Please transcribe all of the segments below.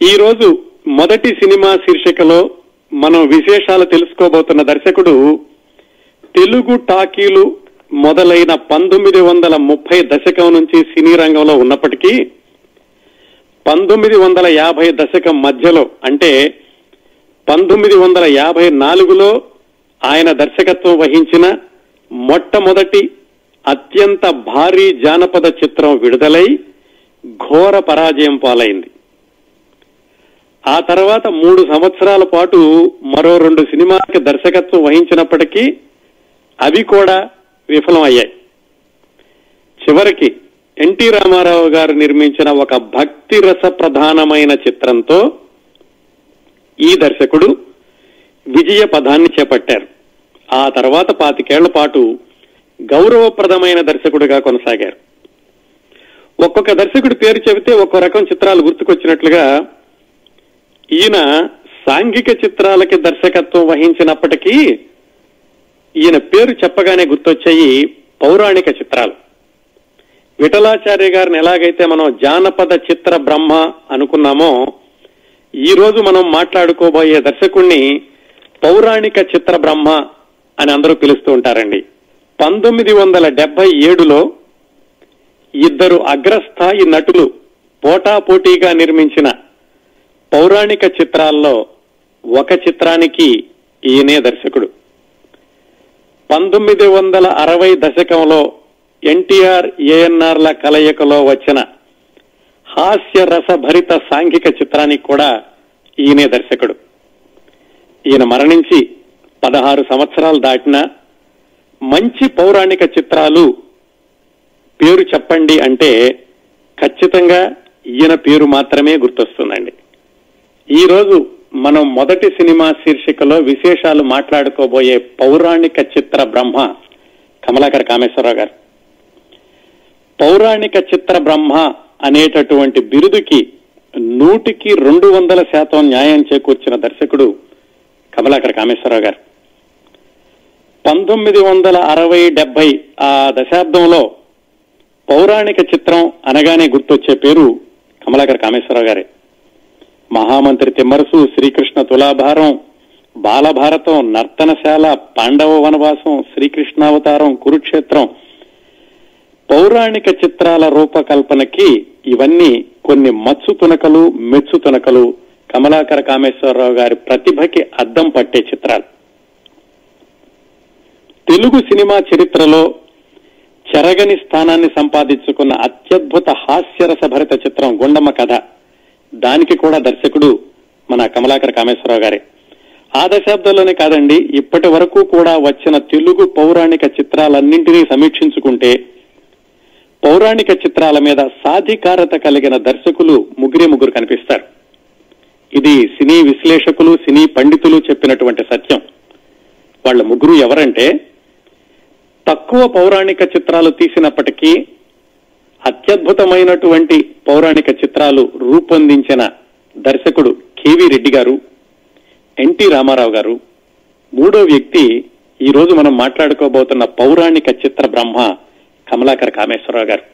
ఈ రోజు మొదటి సినిమా శీర్షికలో మనం విశేషాలు తెలుసుకోబోతున్న దర్శకుడు తెలుగు టాకీలు మొదలైన పంతొమ్మిది వందల ముప్పై దశకం నుంచి సినీ రంగంలో ఉన్నప్పటికీ పంతొమ్మిది వందల యాభై దశకం మధ్యలో అంటే పంతొమ్మిది వందల యాభై నాలుగులో ఆయన దర్శకత్వం వహించిన మొట్టమొదటి అత్యంత భారీ జానపద చిత్రం విడుదలై ఘోర పరాజయం పాలైంది ఆ తర్వాత మూడు సంవత్సరాల పాటు మరో రెండు సినిమాలకి దర్శకత్వం వహించినప్పటికీ అవి కూడా విఫలం అయ్యాయి చివరికి ఎన్టీ రామారావు గారు నిర్మించిన ఒక భక్తి రస ప్రధానమైన చిత్రంతో ఈ దర్శకుడు విజయ పదాన్ని చేపట్టారు ఆ తర్వాత పాతికేళ్ల పాటు గౌరవప్రదమైన దర్శకుడిగా కొనసాగారు ఒక్కొక్క దర్శకుడి పేరు చెబితే ఒక్కో రకం చిత్రాలు గుర్తుకొచ్చినట్లుగా ఈయన సాంఘిక చిత్రాలకి దర్శకత్వం వహించినప్పటికీ ఈయన పేరు చెప్పగానే గుర్తొచ్చాయి పౌరాణిక చిత్రాలు విఠలాచార్య గారిని ఎలాగైతే మనం జానపద చిత్ర బ్రహ్మ అనుకున్నామో ఈ రోజు మనం మాట్లాడుకోబోయే దర్శకుణ్ణి పౌరాణిక చిత్ర బ్రహ్మ అని అందరూ పిలుస్తూ ఉంటారండి పంతొమ్మిది వందల డెబ్బై ఏడులో ఇద్దరు అగ్రస్థాయి నటులు పోటాపోటీగా నిర్మించిన పౌరాణిక చిత్రాల్లో ఒక చిత్రానికి ఈయనే దర్శకుడు పంతొమ్మిది వందల అరవై దశకంలో ఎన్టీఆర్ ఏఎన్ఆర్ల కలయికలో వచ్చిన హాస్య రసభరిత సాంఘిక చిత్రానికి కూడా ఈయనే దర్శకుడు ఈయన మరణించి పదహారు సంవత్సరాలు దాటినా మంచి పౌరాణిక చిత్రాలు పేరు చెప్పండి అంటే ఖచ్చితంగా ఈయన పేరు మాత్రమే గుర్తొస్తుందండి ఈ రోజు మనం మొదటి సినిమా శీర్షికలో విశేషాలు మాట్లాడుకోబోయే పౌరాణిక చిత్ర బ్రహ్మ కమలాకర్ కామేశ్వరరావు గారు పౌరాణిక చిత్ర బ్రహ్మ అనేటటువంటి బిరుదుకి నూటికి రెండు వందల శాతం న్యాయం చేకూర్చిన దర్శకుడు కమలాకర్ కామేశ్వరరావు గారు పంతొమ్మిది వందల అరవై డెబ్బై ఆ దశాబ్దంలో పౌరాణిక చిత్రం అనగానే గుర్తొచ్చే పేరు కమలాకర్ కామేశ్వరరావు గారే మహామంత్రి తిమ్మరసు శ్రీకృష్ణ తులాభారం బాలభారతం నర్తనశాల పాండవ వనవాసం శ్రీకృష్ణావతారం కురుక్షేత్రం పౌరాణిక చిత్రాల రూపకల్పనకి ఇవన్నీ కొన్ని మత్సు తునకలు మెచ్చు తునకలు కమలాకర కామేశ్వరరావు గారి ప్రతిభకి అద్దం పట్టే చిత్రాలు తెలుగు సినిమా చరిత్రలో చెరగని స్థానాన్ని సంపాదించుకున్న అత్యద్భుత హాస్యరసభరిత చిత్రం గుండమ్మ కథ దానికి కూడా దర్శకుడు మన కమలాకర కామేశ్వరరావు గారే ఆ దశాబ్దంలోనే కాదండి ఇప్పటి వరకు కూడా వచ్చిన తెలుగు పౌరాణిక చిత్రాలన్నింటినీ సమీక్షించుకుంటే పౌరాణిక చిత్రాల మీద సాధికారత కలిగిన దర్శకులు ముగ్గురే ముగ్గురు కనిపిస్తారు ఇది సినీ విశ్లేషకులు సినీ పండితులు చెప్పినటువంటి సత్యం వాళ్ళ ముగ్గురు ఎవరంటే తక్కువ పౌరాణిక చిత్రాలు తీసినప్పటికీ అత్యద్భుతమైనటువంటి పౌరాణిక చిత్రాలు రూపొందించిన దర్శకుడు కేవీ రెడ్డి గారు ఎన్టీ రామారావు గారు మూడో వ్యక్తి ఈ రోజు మనం మాట్లాడుకోబోతున్న పౌరాణిక చిత్ర బ్రహ్మ కమలాకర్ కామేశ్వరరావు గారు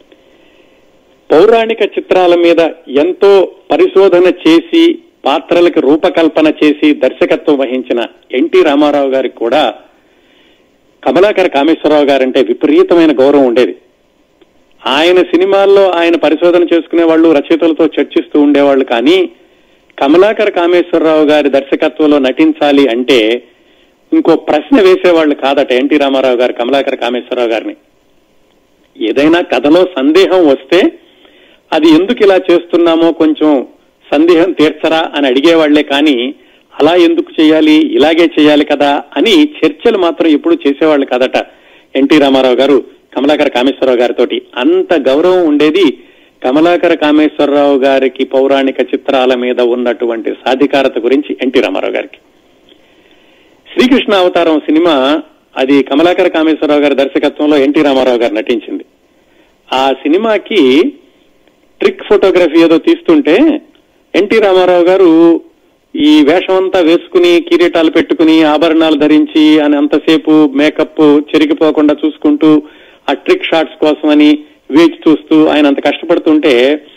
పౌరాణిక చిత్రాల మీద ఎంతో పరిశోధన చేసి పాత్రలకు రూపకల్పన చేసి దర్శకత్వం వహించిన ఎన్టీ రామారావు గారికి కూడా కమలాకర్ కామేశ్వరరావు గారంటే విపరీతమైన గౌరవం ఉండేది ఆయన సినిమాల్లో ఆయన పరిశోధన చేసుకునే వాళ్ళు రచయితలతో చర్చిస్తూ ఉండేవాళ్ళు కానీ కమలాకర్ కామేశ్వరరావు గారి దర్శకత్వంలో నటించాలి అంటే ఇంకో ప్రశ్న వేసేవాళ్ళు కాదట ఎన్టీ రామారావు గారు కమలాకర్ కామేశ్వరరావు గారిని ఏదైనా కథలో సందేహం వస్తే అది ఎందుకు ఇలా చేస్తున్నామో కొంచెం సందేహం తీర్చరా అని అడిగేవాళ్లే కానీ అలా ఎందుకు చేయాలి ఇలాగే చేయాలి కదా అని చర్చలు మాత్రం ఎప్పుడు చేసేవాళ్ళు కాదట ఎన్టీ రామారావు గారు కమలాకర కామేశ్వరరావు గారితో అంత గౌరవం ఉండేది కమలాకర కామేశ్వరరావు గారికి పౌరాణిక చిత్రాల మీద ఉన్నటువంటి సాధికారత గురించి ఎన్టీ రామారావు గారికి శ్రీకృష్ణ అవతారం సినిమా అది కమలాకర కామేశ్వరరావు గారి దర్శకత్వంలో ఎన్టీ రామారావు గారు నటించింది ఆ సినిమాకి ట్రిక్ ఫోటోగ్రఫీ ఏదో తీస్తుంటే ఎన్టీ రామారావు గారు ఈ వేషం అంతా వేసుకుని కిరీటాలు పెట్టుకుని ఆభరణాలు ధరించి అని అంతసేపు మేకప్ చెరిగిపోకుండా చూసుకుంటూ ఆ ట్రిక్ షాట్స్ కోసమని వేచి చూస్తూ ఆయన అంత కష్టపడుతుంటే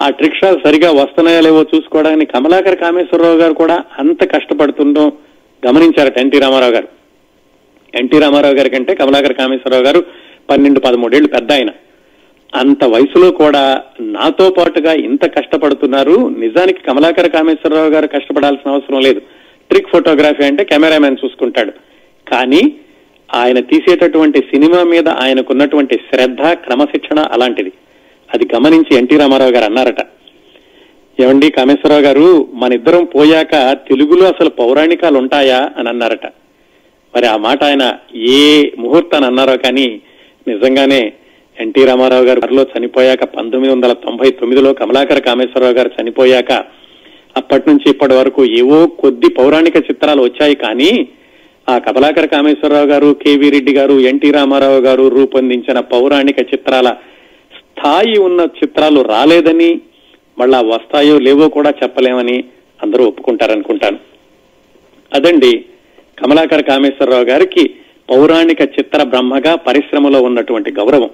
ఆ ట్రిక్ షాట్ సరిగా వస్తున్నాయో లేవో చూసుకోవడానికి కమలాకర్ కామేశ్వరరావు గారు కూడా అంత కష్టపడుతుండో గమనించారట ఎన్టీ రామారావు గారు ఎన్టీ రామారావు గారి కంటే కమలాకర్ కామేశ్వరరావు గారు పన్నెండు పదమూడేళ్లు పెద్ద ఆయన అంత వయసులో కూడా నాతో పాటుగా ఇంత కష్టపడుతున్నారు నిజానికి కమలాకర్ కామేశ్వరరావు గారు కష్టపడాల్సిన అవసరం లేదు ట్రిక్ ఫోటోగ్రఫీ అంటే కెమెరామెన్ చూసుకుంటాడు కానీ ఆయన తీసేటటువంటి సినిమా మీద ఆయనకున్నటువంటి శ్రద్ధ క్రమశిక్షణ అలాంటిది అది గమనించి ఎన్టీ రామారావు గారు అన్నారట ఏమండి కామేశ్వరరావు గారు మన ఇద్దరం పోయాక తెలుగులో అసలు పౌరాణికాలు ఉంటాయా అని అన్నారట మరి ఆ మాట ఆయన ఏ ముహూర్తాన్ని అన్నారో కానీ నిజంగానే ఎన్టీ రామారావు గారు గారిలో చనిపోయాక పంతొమ్మిది వందల తొంభై తొమ్మిదిలో కమలాకర కామేశ్వరరావు గారు చనిపోయాక అప్పటి నుంచి ఇప్పటి వరకు ఏవో కొద్ది పౌరాణిక చిత్రాలు వచ్చాయి కానీ ఆ కమలాకర కామేశ్వరరావు గారు కేవీ రెడ్డి గారు ఎన్టీ రామారావు గారు రూపొందించిన పౌరాణిక చిత్రాల స్థాయి ఉన్న చిత్రాలు రాలేదని మళ్ళా వస్తాయో లేవో కూడా చెప్పలేమని అందరూ ఒప్పుకుంటారనుకుంటాను అదండి కమలాకర కామేశ్వరరావు గారికి పౌరాణిక చిత్ర బ్రహ్మగా పరిశ్రమలో ఉన్నటువంటి గౌరవం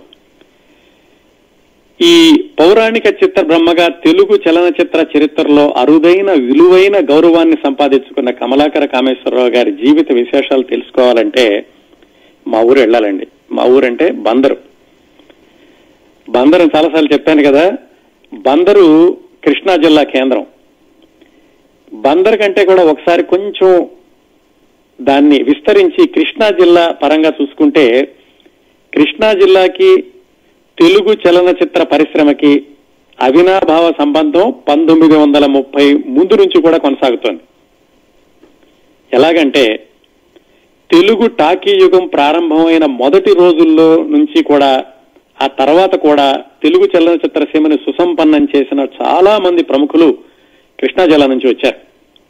ఈ పౌరాణిక చిత్ర బ్రహ్మగా తెలుగు చలనచిత్ర చరిత్రలో అరుదైన విలువైన గౌరవాన్ని సంపాదించుకున్న కమలాకర కామేశ్వరరావు గారి జీవిత విశేషాలు తెలుసుకోవాలంటే మా ఊరు వెళ్ళాలండి మా ఊరంటే బందరు బందరు చాలాసార్లు చెప్పాను కదా బందరు కృష్ణా జిల్లా కేంద్రం బందర్ కంటే కూడా ఒకసారి కొంచెం దాన్ని విస్తరించి కృష్ణా జిల్లా పరంగా చూసుకుంటే కృష్ణా జిల్లాకి తెలుగు చలనచిత్ర పరిశ్రమకి అవినాభావ సంబంధం పంతొమ్మిది వందల ముప్పై ముందు నుంచి కూడా కొనసాగుతోంది ఎలాగంటే తెలుగు టాకీ యుగం ప్రారంభమైన మొదటి రోజుల్లో నుంచి కూడా ఆ తర్వాత కూడా తెలుగు చలనచిత్ర సీమని సుసంపన్నం చేసిన చాలా మంది ప్రముఖులు కృష్ణా జిల్లా నుంచి వచ్చారు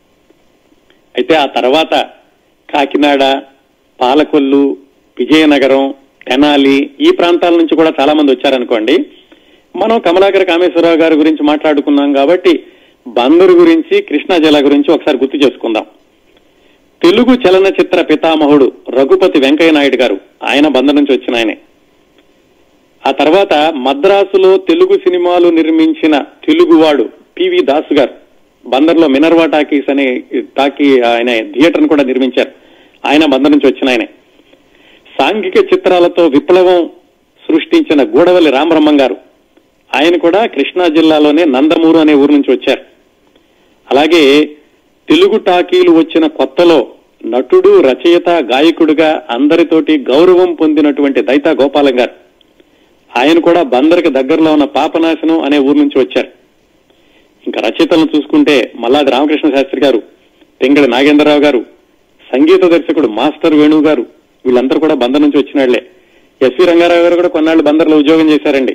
అయితే ఆ తర్వాత కాకినాడ పాలకొల్లు విజయనగరం తెనాలి ఈ ప్రాంతాల నుంచి కూడా చాలా మంది వచ్చారనుకోండి మనం కమలాకర కామేశ్వరరావు గారి గురించి మాట్లాడుకున్నాం కాబట్టి బందరు గురించి కృష్ణా జిల్లా గురించి ఒకసారి గుర్తు చేసుకుందాం తెలుగు చలనచిత్ర పితామహుడు రఘుపతి వెంకయ్య నాయుడు గారు ఆయన బందర్ నుంచి వచ్చిన ఆయనే ఆ తర్వాత మద్రాసులో తెలుగు సినిమాలు నిర్మించిన తెలుగువాడు పివి దాసు గారు బందర్లో మినర్వా టాకీస్ అనే టాకీ ఆయన థియేటర్ కూడా నిర్మించారు ఆయన బందర్ నుంచి వచ్చిన ఆయనే సాంఘిక చిత్రాలతో విప్లవం సృష్టించిన గూడవల్లి రామబ్రహ్మం గారు ఆయన కూడా కృష్ణా జిల్లాలోనే నందమూరు అనే ఊరు నుంచి వచ్చారు అలాగే తెలుగు టాకీలు వచ్చిన కొత్తలో నటుడు రచయిత గాయకుడిగా అందరితోటి గౌరవం పొందినటువంటి దైతా గోపాలం గారు ఆయన కూడా బందరికి దగ్గరలో ఉన్న పాపనాశనం అనే ఊరు నుంచి వచ్చారు ఇంకా రచయితలను చూసుకుంటే మల్లాది రామకృష్ణ శాస్త్రి గారు తెంగడి నాగేంద్రరావు గారు సంగీత దర్శకుడు మాస్టర్ వేణు గారు వీళ్ళందరూ కూడా బందర్ నుంచి వచ్చినాళ్లే ఎస్వి రంగారావు గారు కూడా కొన్నాళ్ళు బందర్లో ఉద్యోగం చేశారండి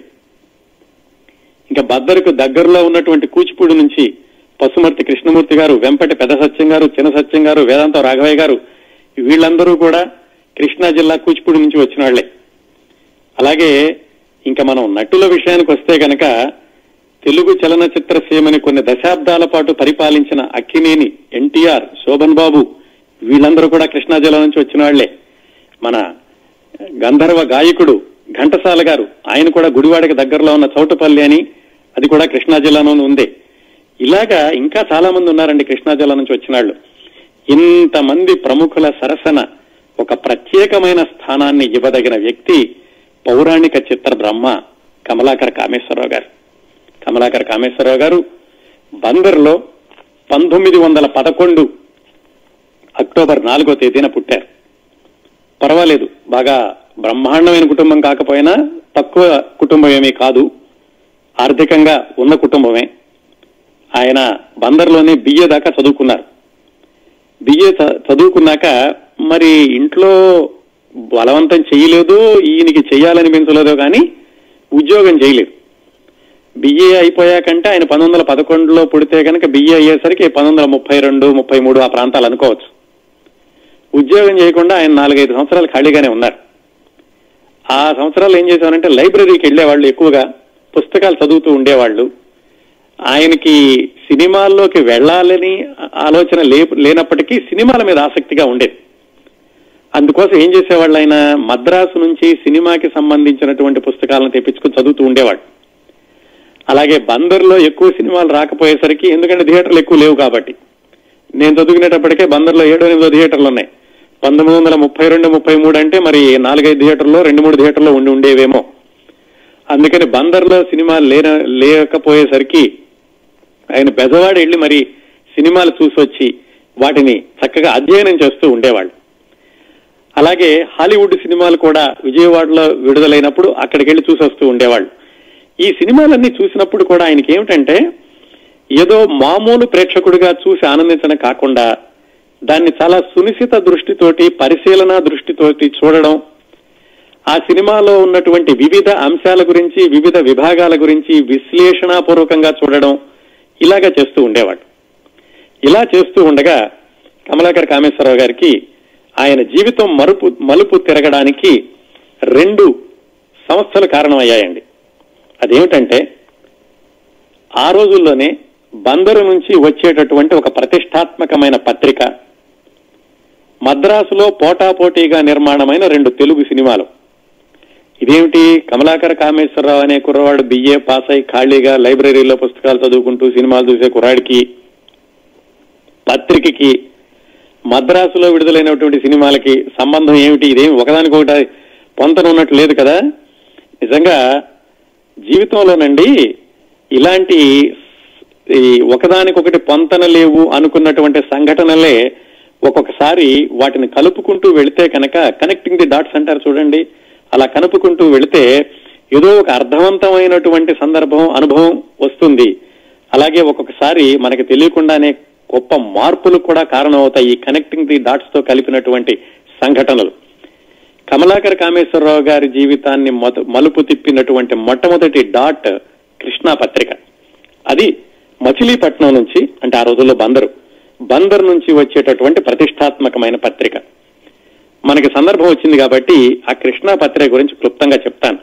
ఇంకా బద్దరుకు దగ్గరలో ఉన్నటువంటి కూచిపూడి నుంచి పశుమర్తి కృష్ణమూర్తి గారు వెంపటి పెద్ద సత్యం గారు చిన్న సత్యం గారు వేదాంతం రాఘవయ్య గారు వీళ్ళందరూ కూడా కృష్ణా జిల్లా కూచిపూడి నుంచి వచ్చిన వాళ్లే అలాగే ఇంకా మనం నటుల విషయానికి వస్తే గనక తెలుగు చలనచిత్ర సీమని కొన్ని దశాబ్దాల పాటు పరిపాలించిన అక్కినేని ఎన్టీఆర్ శోభన్ బాబు వీళ్ళందరూ కూడా కృష్ణా జిల్లా నుంచి వచ్చిన వాళ్లే మన గంధర్వ గాయకుడు ఘంటసాల గారు ఆయన కూడా గుడివాడకి దగ్గరలో ఉన్న చౌటపల్లి అని అది కూడా కృష్ణా జిల్లాలోనే ఉంది ఇలాగా ఇంకా చాలా మంది ఉన్నారండి కృష్ణా జిల్లా నుంచి వచ్చిన వాళ్ళు ఇంతమంది ప్రముఖుల సరసన ఒక ప్రత్యేకమైన స్థానాన్ని ఇవ్వదగిన వ్యక్తి పౌరాణిక చిత్ర బ్రహ్మ కమలాకర కామేశ్వరరావు గారు కమలాకర కామేశ్వరరావు గారు బందర్లో పంతొమ్మిది వందల పదకొండు అక్టోబర్ నాలుగో తేదీన పుట్టారు పర్వాలేదు బాగా బ్రహ్మాండమైన కుటుంబం కాకపోయినా తక్కువ కుటుంబం ఏమీ కాదు ఆర్థికంగా ఉన్న కుటుంబమే ఆయన బందర్లోనే బిఏ దాకా చదువుకున్నారు బిఏ చదువుకున్నాక మరి ఇంట్లో బలవంతం చేయలేదు ఈయనకి చెయ్యాలని పెంచలేదో కానీ ఉద్యోగం చేయలేదు బిఏ అయిపోయాకంటే ఆయన పంతొమ్మిది వందల పదకొండులో పుడితే కనుక బిఏ అయ్యేసరికి పంతొమ్మిది వందల ముప్పై రెండు ముప్పై మూడు ఆ ప్రాంతాలు అనుకోవచ్చు ఉద్యోగం చేయకుండా ఆయన నాలుగైదు సంవత్సరాలు ఖాళీగానే ఉన్నారు ఆ సంవత్సరాలు ఏం చేశారంటే లైబ్రరీకి వెళ్లేవాళ్ళు ఎక్కువగా పుస్తకాలు చదువుతూ ఉండేవాళ్ళు ఆయనకి సినిమాల్లోకి వెళ్లాలని ఆలోచన లేనప్పటికీ సినిమాల మీద ఆసక్తిగా ఉండేది అందుకోసం ఏం చేసేవాళ్ళు ఆయన మద్రాసు నుంచి సినిమాకి సంబంధించినటువంటి పుస్తకాలను తెప్పించుకుని చదువుతూ ఉండేవాడు అలాగే బందర్లో ఎక్కువ సినిమాలు రాకపోయేసరికి ఎందుకంటే థియేటర్లు ఎక్కువ లేవు కాబట్టి నేను చదువుకునేటప్పటికే బందర్లో ఏడో ఎనిమిదో థియేటర్లు ఉన్నాయి పంతొమ్మిది వందల ముప్పై రెండు ముప్పై మూడు అంటే మరి నాలుగైదు థియేటర్లో రెండు మూడు థియేటర్లో ఉండి ఉండేవేమో అందుకని బందర్లో సినిమాలు లేన లేకపోయేసరికి ఆయన బెజవాడ వెళ్ళి మరి సినిమాలు చూసి వచ్చి వాటిని చక్కగా అధ్యయనం చేస్తూ ఉండేవాళ్ళు అలాగే హాలీవుడ్ సినిమాలు కూడా విజయవాడలో విడుదలైనప్పుడు అక్కడికి వెళ్ళి చూసి వస్తూ ఉండేవాళ్ళు ఈ సినిమాలన్నీ చూసినప్పుడు కూడా ఆయనకి ఏమిటంటే ఏదో మామూలు ప్రేక్షకుడిగా చూసి ఆనందించడం కాకుండా దాన్ని చాలా సునిశిత దృష్టితోటి పరిశీలన దృష్టితోటి చూడడం ఆ సినిమాలో ఉన్నటువంటి వివిధ అంశాల గురించి వివిధ విభాగాల గురించి విశ్లేషణాపూర్వకంగా చూడడం ఇలాగా చేస్తూ ఉండేవాడు ఇలా చేస్తూ ఉండగా కమలాకర్ కామేశ్వరరావు గారికి ఆయన జీవితం మరుపు మలుపు తిరగడానికి రెండు సంస్థలు కారణమయ్యాయండి అదేమిటంటే ఆ రోజుల్లోనే బందరు నుంచి వచ్చేటటువంటి ఒక ప్రతిష్టాత్మకమైన పత్రిక మద్రాసులో పోటాపోటీగా నిర్మాణమైన రెండు తెలుగు సినిమాలు ఇదేమిటి కమలాకర కామేశ్వరరావు అనే కుర్రవాడు బిఏ పాస్ అయి ఖాళీగా లైబ్రరీలో పుస్తకాలు చదువుకుంటూ సినిమాలు చూసే కుర్రాడికి పత్రికకి మద్రాసులో విడుదలైనటువంటి సినిమాలకి సంబంధం ఏమిటి ఇదేమి ఒకదానికొకటి పొంతన ఉన్నట్టు లేదు కదా నిజంగా జీవితంలోనండి ఇలాంటి ఈ ఒకదానికొకటి పొంతన లేవు అనుకున్నటువంటి సంఘటనలే ఒక్కొక్కసారి వాటిని కలుపుకుంటూ వెళితే కనుక కనెక్టింగ్ ది డాట్స్ అంటారు చూడండి అలా కలుపుకుంటూ వెళితే ఏదో ఒక అర్థవంతమైనటువంటి సందర్భం అనుభవం వస్తుంది అలాగే ఒక్కొక్కసారి మనకి తెలియకుండానే గొప్ప మార్పులు కూడా కారణమవుతాయి ఈ కనెక్టింగ్ ది డాట్స్ తో కలిపినటువంటి సంఘటనలు కమలాకర్ కామేశ్వరరావు గారి జీవితాన్ని మొద- మలుపు తిప్పినటువంటి మొట్టమొదటి డాట్ కృష్ణా పత్రిక అది మచిలీపట్నం నుంచి అంటే ఆ రోజుల్లో బందరు బందర్ నుంచి వచ్చేటటువంటి ప్రతిష్టాత్మకమైన పత్రిక మనకి సందర్భం వచ్చింది కాబట్టి ఆ కృష్ణా పత్రిక గురించి క్లుప్తంగా చెప్తాను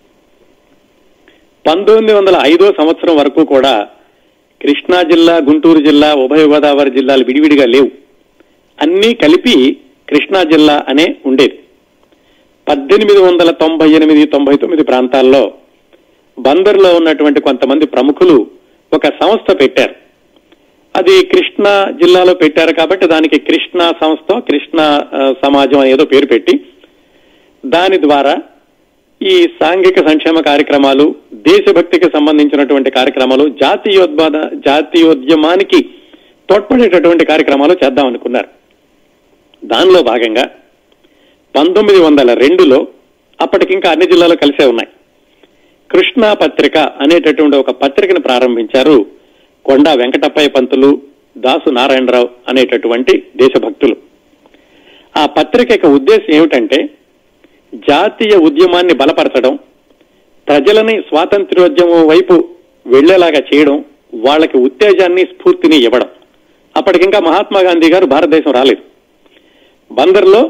పంతొమ్మిది వందల ఐదో సంవత్సరం వరకు కూడా కృష్ణా జిల్లా గుంటూరు జిల్లా ఉభయ గోదావరి జిల్లాలు విడివిడిగా లేవు అన్నీ కలిపి కృష్ణా జిల్లా అనే ఉండేది పద్దెనిమిది వందల తొంభై ఎనిమిది తొంభై తొమ్మిది ప్రాంతాల్లో బందర్లో ఉన్నటువంటి కొంతమంది ప్రముఖులు ఒక సంస్థ పెట్టారు అది కృష్ణా జిల్లాలో పెట్టారు కాబట్టి దానికి కృష్ణా సంస్థ కృష్ణా ఆ, సమాజం అని ఏదో పేరు పెట్టి దాని ద్వారా ఈ సాంఘిక సంక్షేమ కార్యక్రమాలు దేశభక్తికి సంబంధించినటువంటి కార్యక్రమాలు జాతీయోద్వాద జాతీయోద్యమానికి తోడ్పడేటటువంటి కార్యక్రమాలు చేద్దాం అనుకున్నారు దానిలో భాగంగా పంతొమ్మిది వందల రెండులో అప్పటికింకా అన్ని జిల్లాలు కలిసే ఉన్నాయి కృష్ణా పత్రిక అనేటటువంటి ఒక పత్రికను ప్రారంభించారు కొండా వెంకటప్పయ్య పంతులు దాసు నారాయణరావు అనేటటువంటి దేశభక్తులు ఆ పత్రిక యొక్క ఉద్దేశం ఏమిటంటే జాతీయ ఉద్యమాన్ని బలపరచడం ప్రజలని స్వాతంత్ర్యోద్యమం వైపు వెళ్లేలాగా చేయడం వాళ్ళకి ఉత్తేజాన్ని స్ఫూర్తిని ఇవ్వడం అప్పటికింకా మహాత్మా గాంధీ గారు భారతదేశం రాలేదు బందర్లో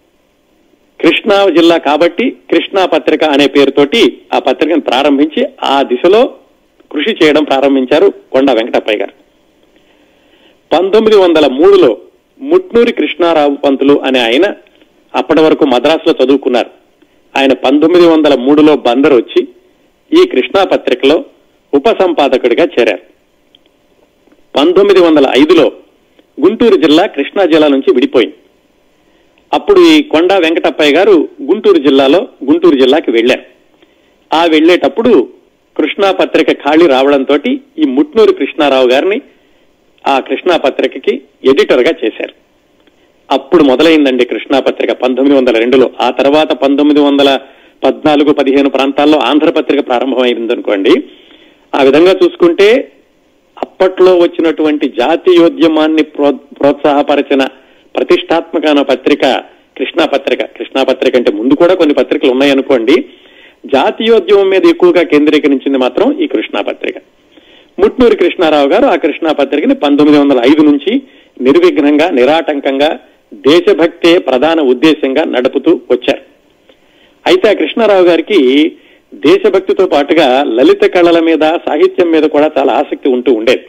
కృష్ణా జిల్లా కాబట్టి కృష్ణా పత్రిక అనే పేరుతోటి ఆ పత్రికను ప్రారంభించి ఆ దిశలో కృషి చేయడం ప్రారంభించారు కొండ వెంకటప్పయ్య గారు పంతొమ్మిది వందల మూడులో ముట్నూరి కృష్ణారావు పంతులు అనే ఆయన అప్పటి వరకు మద్రాసులో చదువుకున్నారు ఆయన పంతొమ్మిది వందల మూడులో బందర్ వచ్చి ఈ కృష్ణా పత్రికలో ఉపసంపాదకుడిగా చేరారు పంతొమ్మిది వందల ఐదులో గుంటూరు జిల్లా కృష్ణా జిల్లా నుంచి విడిపోయింది అప్పుడు ఈ కొండా వెంకటప్పయ్య గారు గుంటూరు జిల్లాలో గుంటూరు జిల్లాకి వెళ్లారు ఆ వెళ్లేటప్పుడు కృష్ణా పత్రిక ఖాళీ రావడంతో ఈ ముట్నూరు కృష్ణారావు గారిని ఆ కృష్ణా పత్రికకి ఎడిటర్ గా చేశారు అప్పుడు మొదలైందండి కృష్ణా పత్రిక పంతొమ్మిది వందల రెండులో ఆ తర్వాత పంతొమ్మిది వందల పద్నాలుగు పదిహేను ప్రాంతాల్లో ఆంధ్రపత్రిక ప్రారంభమైందనుకోండి ఆ విధంగా చూసుకుంటే అప్పట్లో వచ్చినటువంటి జాతీయోద్యమాన్ని ప్రో- ప్రోత్సాహపరిచిన ప్రతిష్టాత్మకమైన పత్రిక కృష్ణా పత్రిక కృష్ణా పత్రిక అంటే ముందు కూడా కొన్ని పత్రికలు ఉన్నాయనుకోండి జాతీయోద్యమం మీద ఎక్కువగా కేంద్రీకరించింది మాత్రం ఈ కృష్ణా పత్రిక ముట్నూరి కృష్ణారావు గారు ఆ కృష్ణా పత్రికని పంతొమ్మిది వందల ఐదు నుంచి నిర్విఘ్నంగా నిరాటంకంగా దేశభక్తే ప్రధాన ఉద్దేశంగా నడుపుతూ వచ్చారు అయితే ఆ కృష్ణారావు గారికి దేశభక్తితో పాటుగా లలిత కళల మీద సాహిత్యం మీద కూడా చాలా ఆసక్తి ఉంటూ ఉండేది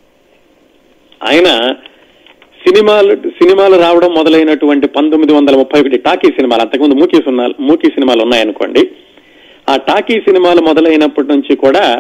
ఆయన సినిమాలు సినిమాలు రావడం మొదలైనటువంటి పంతొమ్మిది వందల ముప్పై ఒకటి టాకీ సినిమాలు అంతకుముందు మూకీ సినిమాలు మూకీ సినిమాలు ఉన్నాయనుకోండి ఆ టాకీ సినిమాలు మొదలైనప్పటి నుంచి కూడా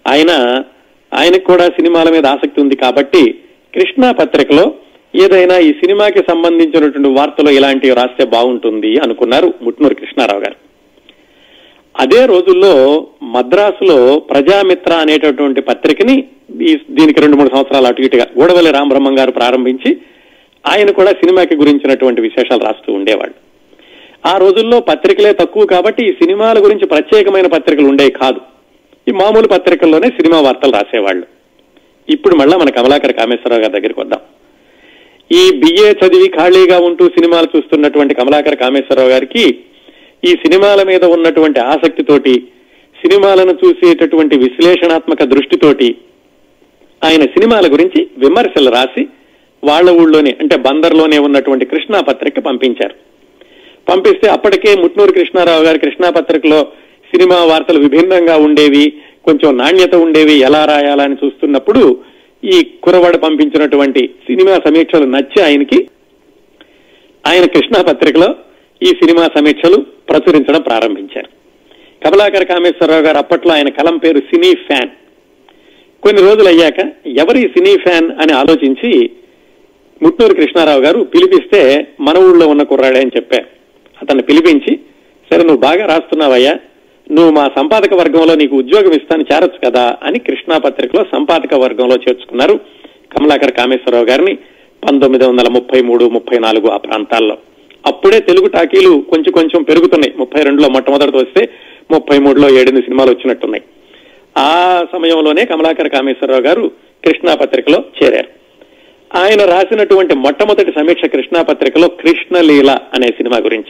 ఆయన ఆయనకు కూడా సినిమాల మీద ఆసక్తి ఉంది కాబట్టి కృష్ణా పత్రికలో ఏదైనా ఈ సినిమాకి సంబంధించినటువంటి వార్తలు ఇలాంటివి రాస్తే బాగుంటుంది అనుకున్నారు ముట్నూరు కృష్ణారావు గారు అదే రోజుల్లో మద్రాసులో ప్రజామిత్ర అనేటటువంటి పత్రికని ఈ దీనికి రెండు మూడు సంవత్సరాలు అటు ఇటుగా గూడవల్లి రామబ్రహ్మం గారు ప్రారంభించి ఆయన కూడా సినిమాకి గురించినటువంటి విశేషాలు రాస్తూ ఉండేవాళ్ళు ఆ రోజుల్లో పత్రికలే తక్కువ కాబట్టి ఈ సినిమాల గురించి ప్రత్యేకమైన పత్రికలు ఉండేవి కాదు ఈ మామూలు పత్రికల్లోనే సినిమా వార్తలు రాసేవాళ్ళు ఇప్పుడు మళ్ళా మన కమలాకర కామేశ్వరరావు గారి దగ్గరికి వద్దాం ఈ బిఏ చదివి ఖాళీగా ఉంటూ సినిమాలు చూస్తున్నటువంటి కమలాకర కామేశ్వరరావు గారికి ఈ సినిమాల మీద ఉన్నటువంటి ఆసక్తితోటి సినిమాలను చూసేటటువంటి విశ్లేషణాత్మక దృష్టితోటి ఆయన సినిమాల గురించి విమర్శలు రాసి వాళ్ళ ఊళ్ళోనే అంటే బందర్లోనే ఉన్నటువంటి కృష్ణా పత్రిక పంపించారు పంపిస్తే అప్పటికే ముట్నూరు కృష్ణారావు గారి కృష్ణా పత్రికలో సినిమా వార్తలు విభిన్నంగా ఉండేవి కొంచెం నాణ్యత ఉండేవి ఎలా రాయాలని చూస్తున్నప్పుడు ఈ కురవాడు పంపించినటువంటి సినిమా సమీక్షలు నచ్చి ఆయనకి ఆయన కృష్ణా పత్రికలో ఈ సినిమా సమీక్షలు ప్రచురించడం ప్రారంభించారు కమలాకర కామేశ్వరరావు గారు అప్పట్లో ఆయన కలం పేరు సినీ ఫ్యాన్ కొన్ని రోజులు అయ్యాక ఎవరి సినీ ఫ్యాన్ అని ఆలోచించి ముట్నూరు కృష్ణారావు గారు పిలిపిస్తే మన ఊళ్ళో ఉన్న కుర్రాడే అని చెప్పారు అతన్ని పిలిపించి సరే నువ్వు బాగా రాస్తున్నావయ్యా నువ్వు మా సంపాదక వర్గంలో నీకు ఉద్యోగం ఇస్తాను చేరొచ్చు కదా అని కృష్ణా పత్రికలో సంపాదక వర్గంలో చేర్చుకున్నారు కమలాకర్ కామేశ్వరరావు గారిని పంతొమ్మిది వందల ముప్పై మూడు ముప్పై నాలుగు ఆ ప్రాంతాల్లో అప్పుడే తెలుగు టాకీలు కొంచెం కొంచెం పెరుగుతున్నాయి ముప్పై రెండులో మొట్టమొదటి వస్తే ముప్పై మూడులో ఏడెనిమిది సినిమాలు వచ్చినట్టున్నాయి ఆ సమయంలోనే కమలాకర్ కామేశ్వరరావు గారు కృష్ణా పత్రికలో చేరారు ఆయన రాసినటువంటి మొట్టమొదటి సమీక్ష కృష్ణా పత్రికలో కృష్ణలీల అనే సినిమా గురించి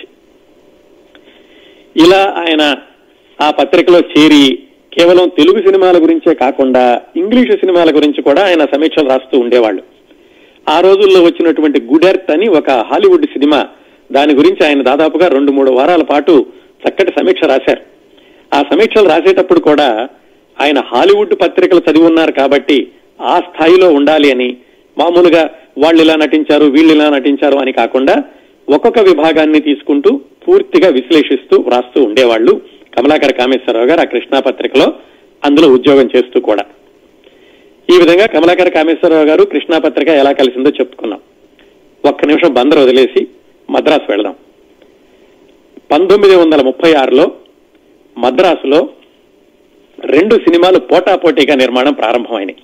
ఇలా ఆయన ఆ పత్రికలో చేరి కేవలం తెలుగు సినిమాల గురించే కాకుండా ఇంగ్లీషు సినిమాల గురించి కూడా ఆయన సమీక్షలు రాస్తూ ఉండేవాళ్ళు ఆ రోజుల్లో వచ్చినటువంటి గుడెర్త్ అని ఒక హాలీవుడ్ సినిమా దాని గురించి ఆయన దాదాపుగా రెండు మూడు వారాల పాటు చక్కటి సమీక్ష రాశారు ఆ సమీక్షలు రాసేటప్పుడు కూడా ఆయన హాలీవుడ్ పత్రికలు చదివి ఉన్నారు కాబట్టి ఆ స్థాయిలో ఉండాలి అని మామూలుగా వాళ్ళు ఇలా నటించారు వీళ్ళు ఇలా నటించారు అని కాకుండా ఒక్కొక్క విభాగాన్ని తీసుకుంటూ పూర్తిగా విశ్లేషిస్తూ వ్రాస్తూ ఉండేవాళ్ళు కమలాకర కామేశ్వరరావు గారు ఆ కృష్ణా పత్రికలో అందులో ఉద్యోగం చేస్తూ కూడా ఈ విధంగా కమలాకర కామేశ్వరరావు గారు కృష్ణా పత్రిక ఎలా కలిసిందో చెప్పుకున్నాం ఒక్క నిమిషం బందర్ వదిలేసి మద్రాసు వెళదాం పంతొమ్మిది వందల ముప్పై ఆరులో మద్రాసులో రెండు సినిమాలు పోటాపోటీగా నిర్మాణం ప్రారంభమైనాయి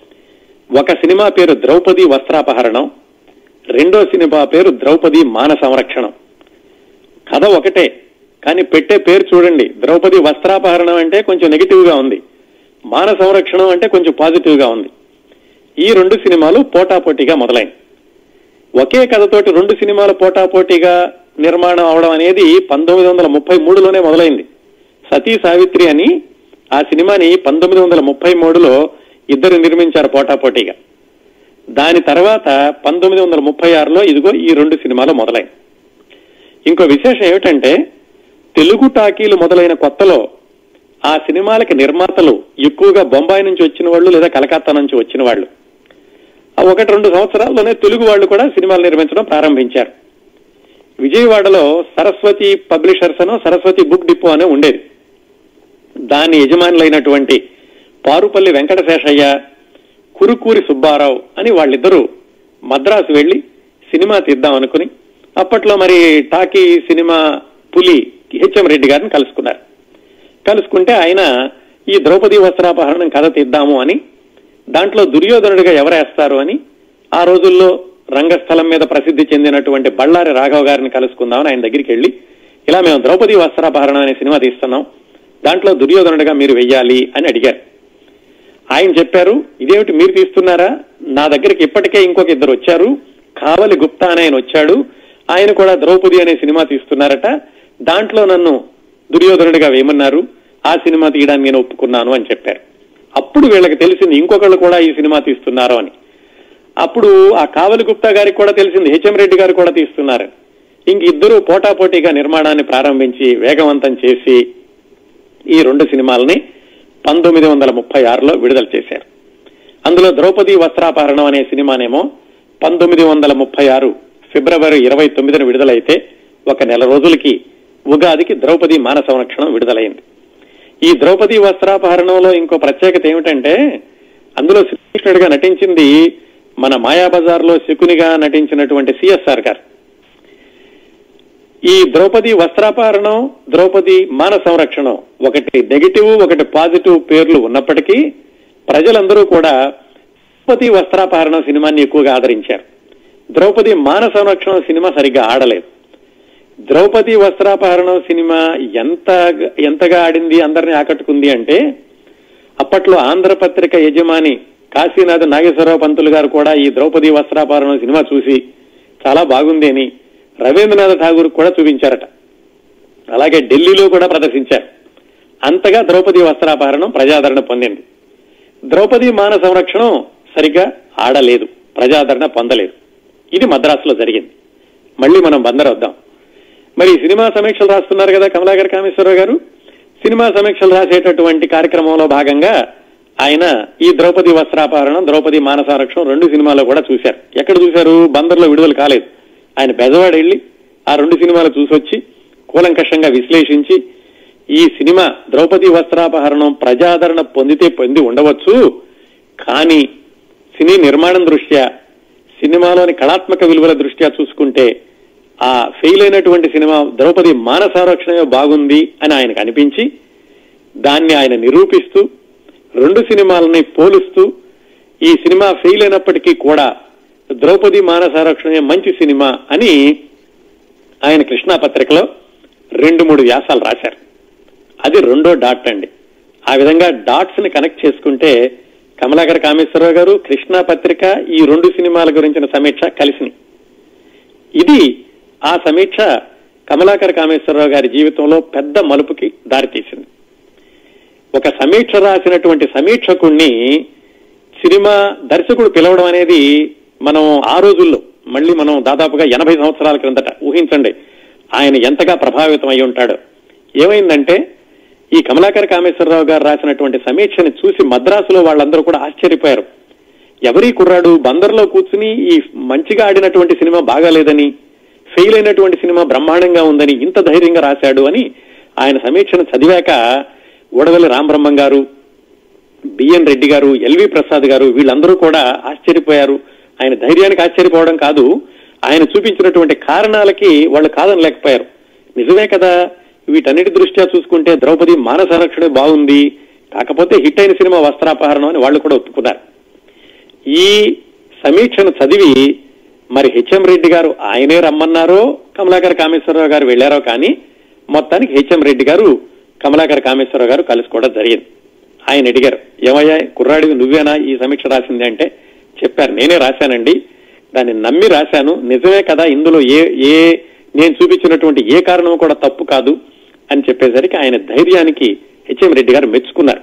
ఒక సినిమా పేరు ద్రౌపది వస్త్రాపహరణం రెండో సినిమా పేరు ద్రౌపది మాన సంరక్షణం కథ ఒకటే కానీ పెట్టే పేరు చూడండి ద్రౌపది వస్త్రాపహరణం అంటే కొంచెం నెగిటివ్ గా ఉంది మాన సంరక్షణం అంటే కొంచెం పాజిటివ్ గా ఉంది ఈ రెండు సినిమాలు పోటాపోటీగా మొదలైంది ఒకే కథతోటి రెండు సినిమాలు పోటాపోటీగా నిర్మాణం అవడం అనేది పంతొమ్మిది వందల ముప్పై మూడులోనే మొదలైంది సతీ సావిత్రి అని ఆ సినిమాని పంతొమ్మిది వందల ముప్పై మూడులో ఇద్దరు నిర్మించారు పోటాపోటీగా దాని తర్వాత పంతొమ్మిది వందల ముప్పై ఆరులో ఇదిగో ఈ రెండు సినిమాలు మొదలైంది ఇంకో విశేషం ఏమిటంటే తెలుగు టాకీలు మొదలైన కొత్తలో ఆ సినిమాలకి నిర్మాతలు ఎక్కువగా బొంబాయి నుంచి వచ్చిన వాళ్ళు లేదా కలకత్తా నుంచి వచ్చిన వాళ్ళు ఆ ఒకటి రెండు సంవత్సరాల్లోనే తెలుగు వాళ్ళు కూడా సినిమాలు నిర్మించడం ప్రారంభించారు విజయవాడలో సరస్వతి పబ్లిషర్స్ అను సరస్వతి బుక్ డిపో అనే ఉండేది దాని యజమానులైనటువంటి పారుపల్లి వెంకటశేషయ్య కురుకూరి సుబ్బారావు అని వాళ్ళిద్దరూ మద్రాసు వెళ్లి సినిమా తీద్దాం అనుకుని అప్పట్లో మరి టాకీ సినిమా పులి హెచ్ఎం రెడ్డి గారిని కలుసుకున్నారు కలుసుకుంటే ఆయన ఈ ద్రౌపది వస్త్రాపహరణం కథ తీద్దాము అని దాంట్లో దుర్యోధనుడిగా ఎవరేస్తారు అని ఆ రోజుల్లో రంగస్థలం మీద ప్రసిద్ధి చెందినటువంటి బళ్ళారి రాఘవ గారిని కలుసుకుందామని ఆయన దగ్గరికి వెళ్ళి ఇలా మేము ద్రౌపది వస్త్రాపహరణం అనే సినిమా తీస్తున్నాం దాంట్లో దుర్యోధనుడిగా మీరు వెయ్యాలి అని అడిగారు ఆయన చెప్పారు ఇదేమిటి మీరు తీస్తున్నారా నా దగ్గరికి ఇప్పటికే ఇంకొక ఇద్దరు వచ్చారు కావలి గుప్తా అని ఆయన వచ్చాడు ఆయన కూడా ద్రౌపది అనే సినిమా తీస్తున్నారట దాంట్లో నన్ను దుర్యోధనుడిగా వేయమన్నారు ఆ సినిమా తీయడానికి నేను ఒప్పుకున్నాను అని చెప్పారు అప్పుడు వీళ్ళకి తెలిసింది ఇంకొకళ్ళు కూడా ఈ సినిమా తీస్తున్నారు అని అప్పుడు ఆ కావలి గుప్తా గారికి కూడా తెలిసింది హెచ్ఎం రెడ్డి గారు కూడా తీస్తున్నారు ఇంక ఇద్దరు పోటాపోటీగా నిర్మాణాన్ని ప్రారంభించి వేగవంతం చేసి ఈ రెండు సినిమాలని పంతొమ్మిది వందల ముప్పై ఆరులో విడుదల చేశారు అందులో ద్రౌపది వస్త్రాపహరణం అనే సినిమానేమో పంతొమ్మిది వందల ముప్పై ఆరు ఫిబ్రవరి ఇరవై తొమ్మిదిన విడుదలైతే ఒక నెల రోజులకి ఉగాదికి ద్రౌపది మాన సంరక్షణం విడుదలైంది ఈ ద్రౌపది వస్త్రాపహరణంలో ఇంకో ప్రత్యేకత ఏమిటంటే అందులో శ్రీకృష్ణుడిగా నటించింది మన మాయాబజార్ లో శకునిగా నటించినటువంటి సిఎస్ఆర్ గారు ఈ ద్రౌపది వస్త్రాపహరణం ద్రౌపది మాన సంరక్షణం ఒకటి నెగిటివ్ ఒకటి పాజిటివ్ పేర్లు ఉన్నప్పటికీ ప్రజలందరూ కూడా ద్రౌపది వస్త్రాపహరణం సినిమాని ఎక్కువగా ఆదరించారు ద్రౌపది మాన సంరక్షణ సినిమా సరిగ్గా ఆడలేదు ద్రౌపది వస్త్రాపహరణం సినిమా ఎంత ఎంతగా ఆడింది అందరినీ ఆకట్టుకుంది అంటే అప్పట్లో ఆంధ్రపత్రిక యజమాని కాశీనాథ్ నాగేశ్వరరావు పంతులు గారు కూడా ఈ ద్రౌపది వస్త్రాపహరణం సినిమా చూసి చాలా బాగుంది అని రవీంద్రనాథ్ ఠాగూర్ కూడా చూపించారట అలాగే ఢిల్లీలో కూడా ప్రదర్శించారు అంతగా ద్రౌపది వస్త్రాపహరణం ప్రజాదరణ పొందింది ద్రౌపది మాన సంరక్షణం సరిగ్గా ఆడలేదు ప్రజాదరణ పొందలేదు ఇది మద్రాసులో జరిగింది మళ్ళీ మనం బందర్ వద్దాం మరి సినిమా సమీక్షలు రాస్తున్నారు కదా కమలాకర్ కామేశ్వరరావు గారు సినిమా సమీక్షలు రాసేటటువంటి కార్యక్రమంలో భాగంగా ఆయన ఈ ద్రౌపది వస్త్రాపహరణం ద్రౌపది మానసారక్షం రెండు సినిమాలు కూడా చూశారు ఎక్కడ చూశారు బందర్లో విడుదల కాలేదు ఆయన బెజవాడ వెళ్ళి ఆ రెండు సినిమాలు చూసొచ్చి కూలంకషంగా విశ్లేషించి ఈ సినిమా ద్రౌపది వస్త్రాపహరణం ప్రజాదరణ పొందితే పొంది ఉండవచ్చు కానీ సినీ నిర్మాణం దృష్ట్యా సినిమాలోని కళాత్మక విలువల దృష్ట్యా చూసుకుంటే ఆ ఫెయిల్ అయినటువంటి సినిమా ద్రౌపది మానసారక్షణమే బాగుంది అని ఆయనకు అనిపించి దాన్ని ఆయన నిరూపిస్తూ రెండు సినిమాలని పోలుస్తూ ఈ సినిమా ఫెయిల్ అయినప్పటికీ కూడా ద్రౌపది మానసారక్షణమే మంచి సినిమా అని ఆయన కృష్ణా పత్రికలో రెండు మూడు వ్యాసాలు రాశారు అది రెండో డాట్ అండి ఆ విధంగా డాట్స్ ని కనెక్ట్ చేసుకుంటే కమలాకర్ కామేశ్వరరావు గారు కృష్ణా పత్రిక ఈ రెండు సినిమాల గురించిన సమీక్ష కలిసినాయి ఇది ఆ సమీక్ష కమలాకర్ కామేశ్వరరావు గారి జీవితంలో పెద్ద మలుపుకి దారితీసింది ఒక సమీక్ష రాసినటువంటి సమీక్షకుణ్ణి సినిమా దర్శకుడు పిలవడం అనేది మనం ఆ రోజుల్లో మళ్ళీ మనం దాదాపుగా ఎనభై సంవత్సరాల క్రిందట ఊహించండి ఆయన ఎంతగా ప్రభావితం అయి ఉంటాడు ఏమైందంటే ఈ కమలాకర్ కామేశ్వరరావు గారు రాసినటువంటి సమీక్షని చూసి మద్రాసులో వాళ్ళందరూ కూడా ఆశ్చర్యపోయారు ఎవరి కుర్రాడు బందర్లో కూర్చుని ఈ మంచిగా ఆడినటువంటి సినిమా బాగాలేదని ఫెయిల్ అయినటువంటి సినిమా బ్రహ్మాండంగా ఉందని ఇంత ధైర్యంగా రాశాడు అని ఆయన సమీక్షను చదివాక ఉడవల్లి రామబ్రహ్మం గారు బిఎన్ రెడ్డి గారు ఎల్వి ప్రసాద్ గారు వీళ్ళందరూ కూడా ఆశ్చర్యపోయారు ఆయన ధైర్యానికి ఆశ్చర్యపోవడం కాదు ఆయన చూపించినటువంటి కారణాలకి వాళ్ళు కాదనలేకపోయారు నిజమే కదా వీటన్నిటి దృష్ట్యా చూసుకుంటే ద్రౌపది మానసరక్షణ బాగుంది కాకపోతే హిట్ అయిన సినిమా వస్త్రాపహరణం అని వాళ్ళు కూడా ఒప్పుకున్నారు ఈ సమీక్షను చదివి మరి హెచ్ఎం రెడ్డి గారు ఆయనే రమ్మన్నారో కమలాకర్ కామేశ్వరరావు గారు వెళ్లారో కానీ మొత్తానికి హెచ్ఎం రెడ్డి గారు కమలాకర్ కామేశ్వరరావు గారు కలుసుకోవడం జరిగింది ఆయన అడిగారు ఏమయ్యా కుర్రాడివి నువ్వేనా ఈ సమీక్ష రాసింది అంటే చెప్పారు నేనే రాశానండి దాన్ని నమ్మి రాశాను నిజమే కదా ఇందులో ఏ ఏ నేను చూపించినటువంటి ఏ కారణం కూడా తప్పు కాదు అని చెప్పేసరికి ఆయన ధైర్యానికి హెచ్ఎం రెడ్డి గారు మెచ్చుకున్నారు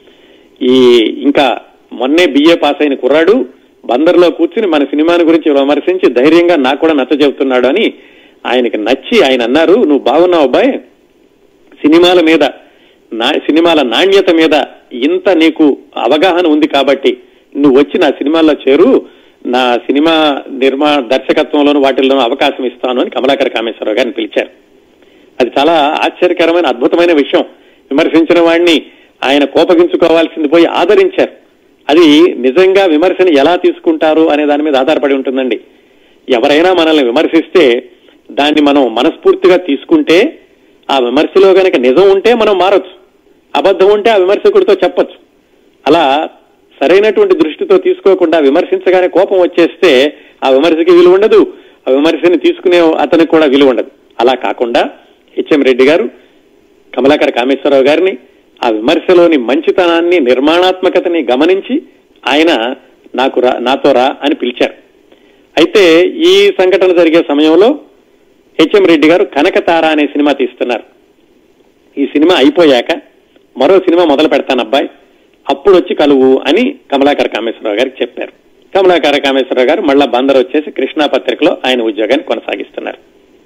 ఈ ఇంకా మొన్నే బిఏ పాస్ అయిన కుర్రాడు బందర్లో కూర్చుని మన సినిమాని గురించి విమర్శించి ధైర్యంగా నాకు కూడా నచ్చ చెబుతున్నాడు అని ఆయనకి నచ్చి ఆయన అన్నారు నువ్వు బాగున్నావు అబ్బాయి సినిమాల మీద నా సినిమాల నాణ్యత మీద ఇంత నీకు అవగాహన ఉంది కాబట్టి నువ్వు వచ్చి నా సినిమాల్లో చేరు నా సినిమా నిర్మా దర్శకత్వంలోను వాటిల్లోనూ అవకాశం ఇస్తాను అని కమలాకర్ కామేశ్వరరావు గారిని పిలిచారు అది చాలా ఆశ్చర్యకరమైన అద్భుతమైన విషయం విమర్శించిన వాడిని ఆయన కోపగించుకోవాల్సింది పోయి ఆదరించారు అది నిజంగా విమర్శని ఎలా తీసుకుంటారు అనే దాని మీద ఆధారపడి ఉంటుందండి ఎవరైనా మనల్ని విమర్శిస్తే దాన్ని మనం మనస్ఫూర్తిగా తీసుకుంటే ఆ విమర్శలో గనక నిజం ఉంటే మనం మారొచ్చు అబద్ధం ఉంటే ఆ విమర్శకుడితో చెప్పొచ్చు అలా సరైనటువంటి దృష్టితో తీసుకోకుండా విమర్శించగానే కోపం వచ్చేస్తే ఆ విమర్శకి విలువ ఉండదు ఆ విమర్శని తీసుకునే అతనికి కూడా విలువ ఉండదు అలా కాకుండా హెచ్ఎం రెడ్డి గారు కమలాకర్ కామేశ్వరరావు గారిని ఆ విమర్శలోని మంచితనాన్ని నిర్మాణాత్మకతని గమనించి ఆయన నాకు రా నాతో రా అని పిలిచారు అయితే ఈ సంఘటన జరిగే సమయంలో హెచ్ఎం రెడ్డి గారు కనకతార అనే సినిమా తీస్తున్నారు ఈ సినిమా అయిపోయాక మరో సినిమా మొదలు పెడతాను అబ్బాయి అప్పుడు వచ్చి కలువు అని కమలాకర కామేశ్వరరావు గారికి చెప్పారు కమలాకర కామేశ్వరరావు గారు మళ్ళా బందర్ వచ్చేసి కృష్ణా పత్రికలో ఆయన ఉద్యోగాన్ని కొనసాగిస్తున్నారు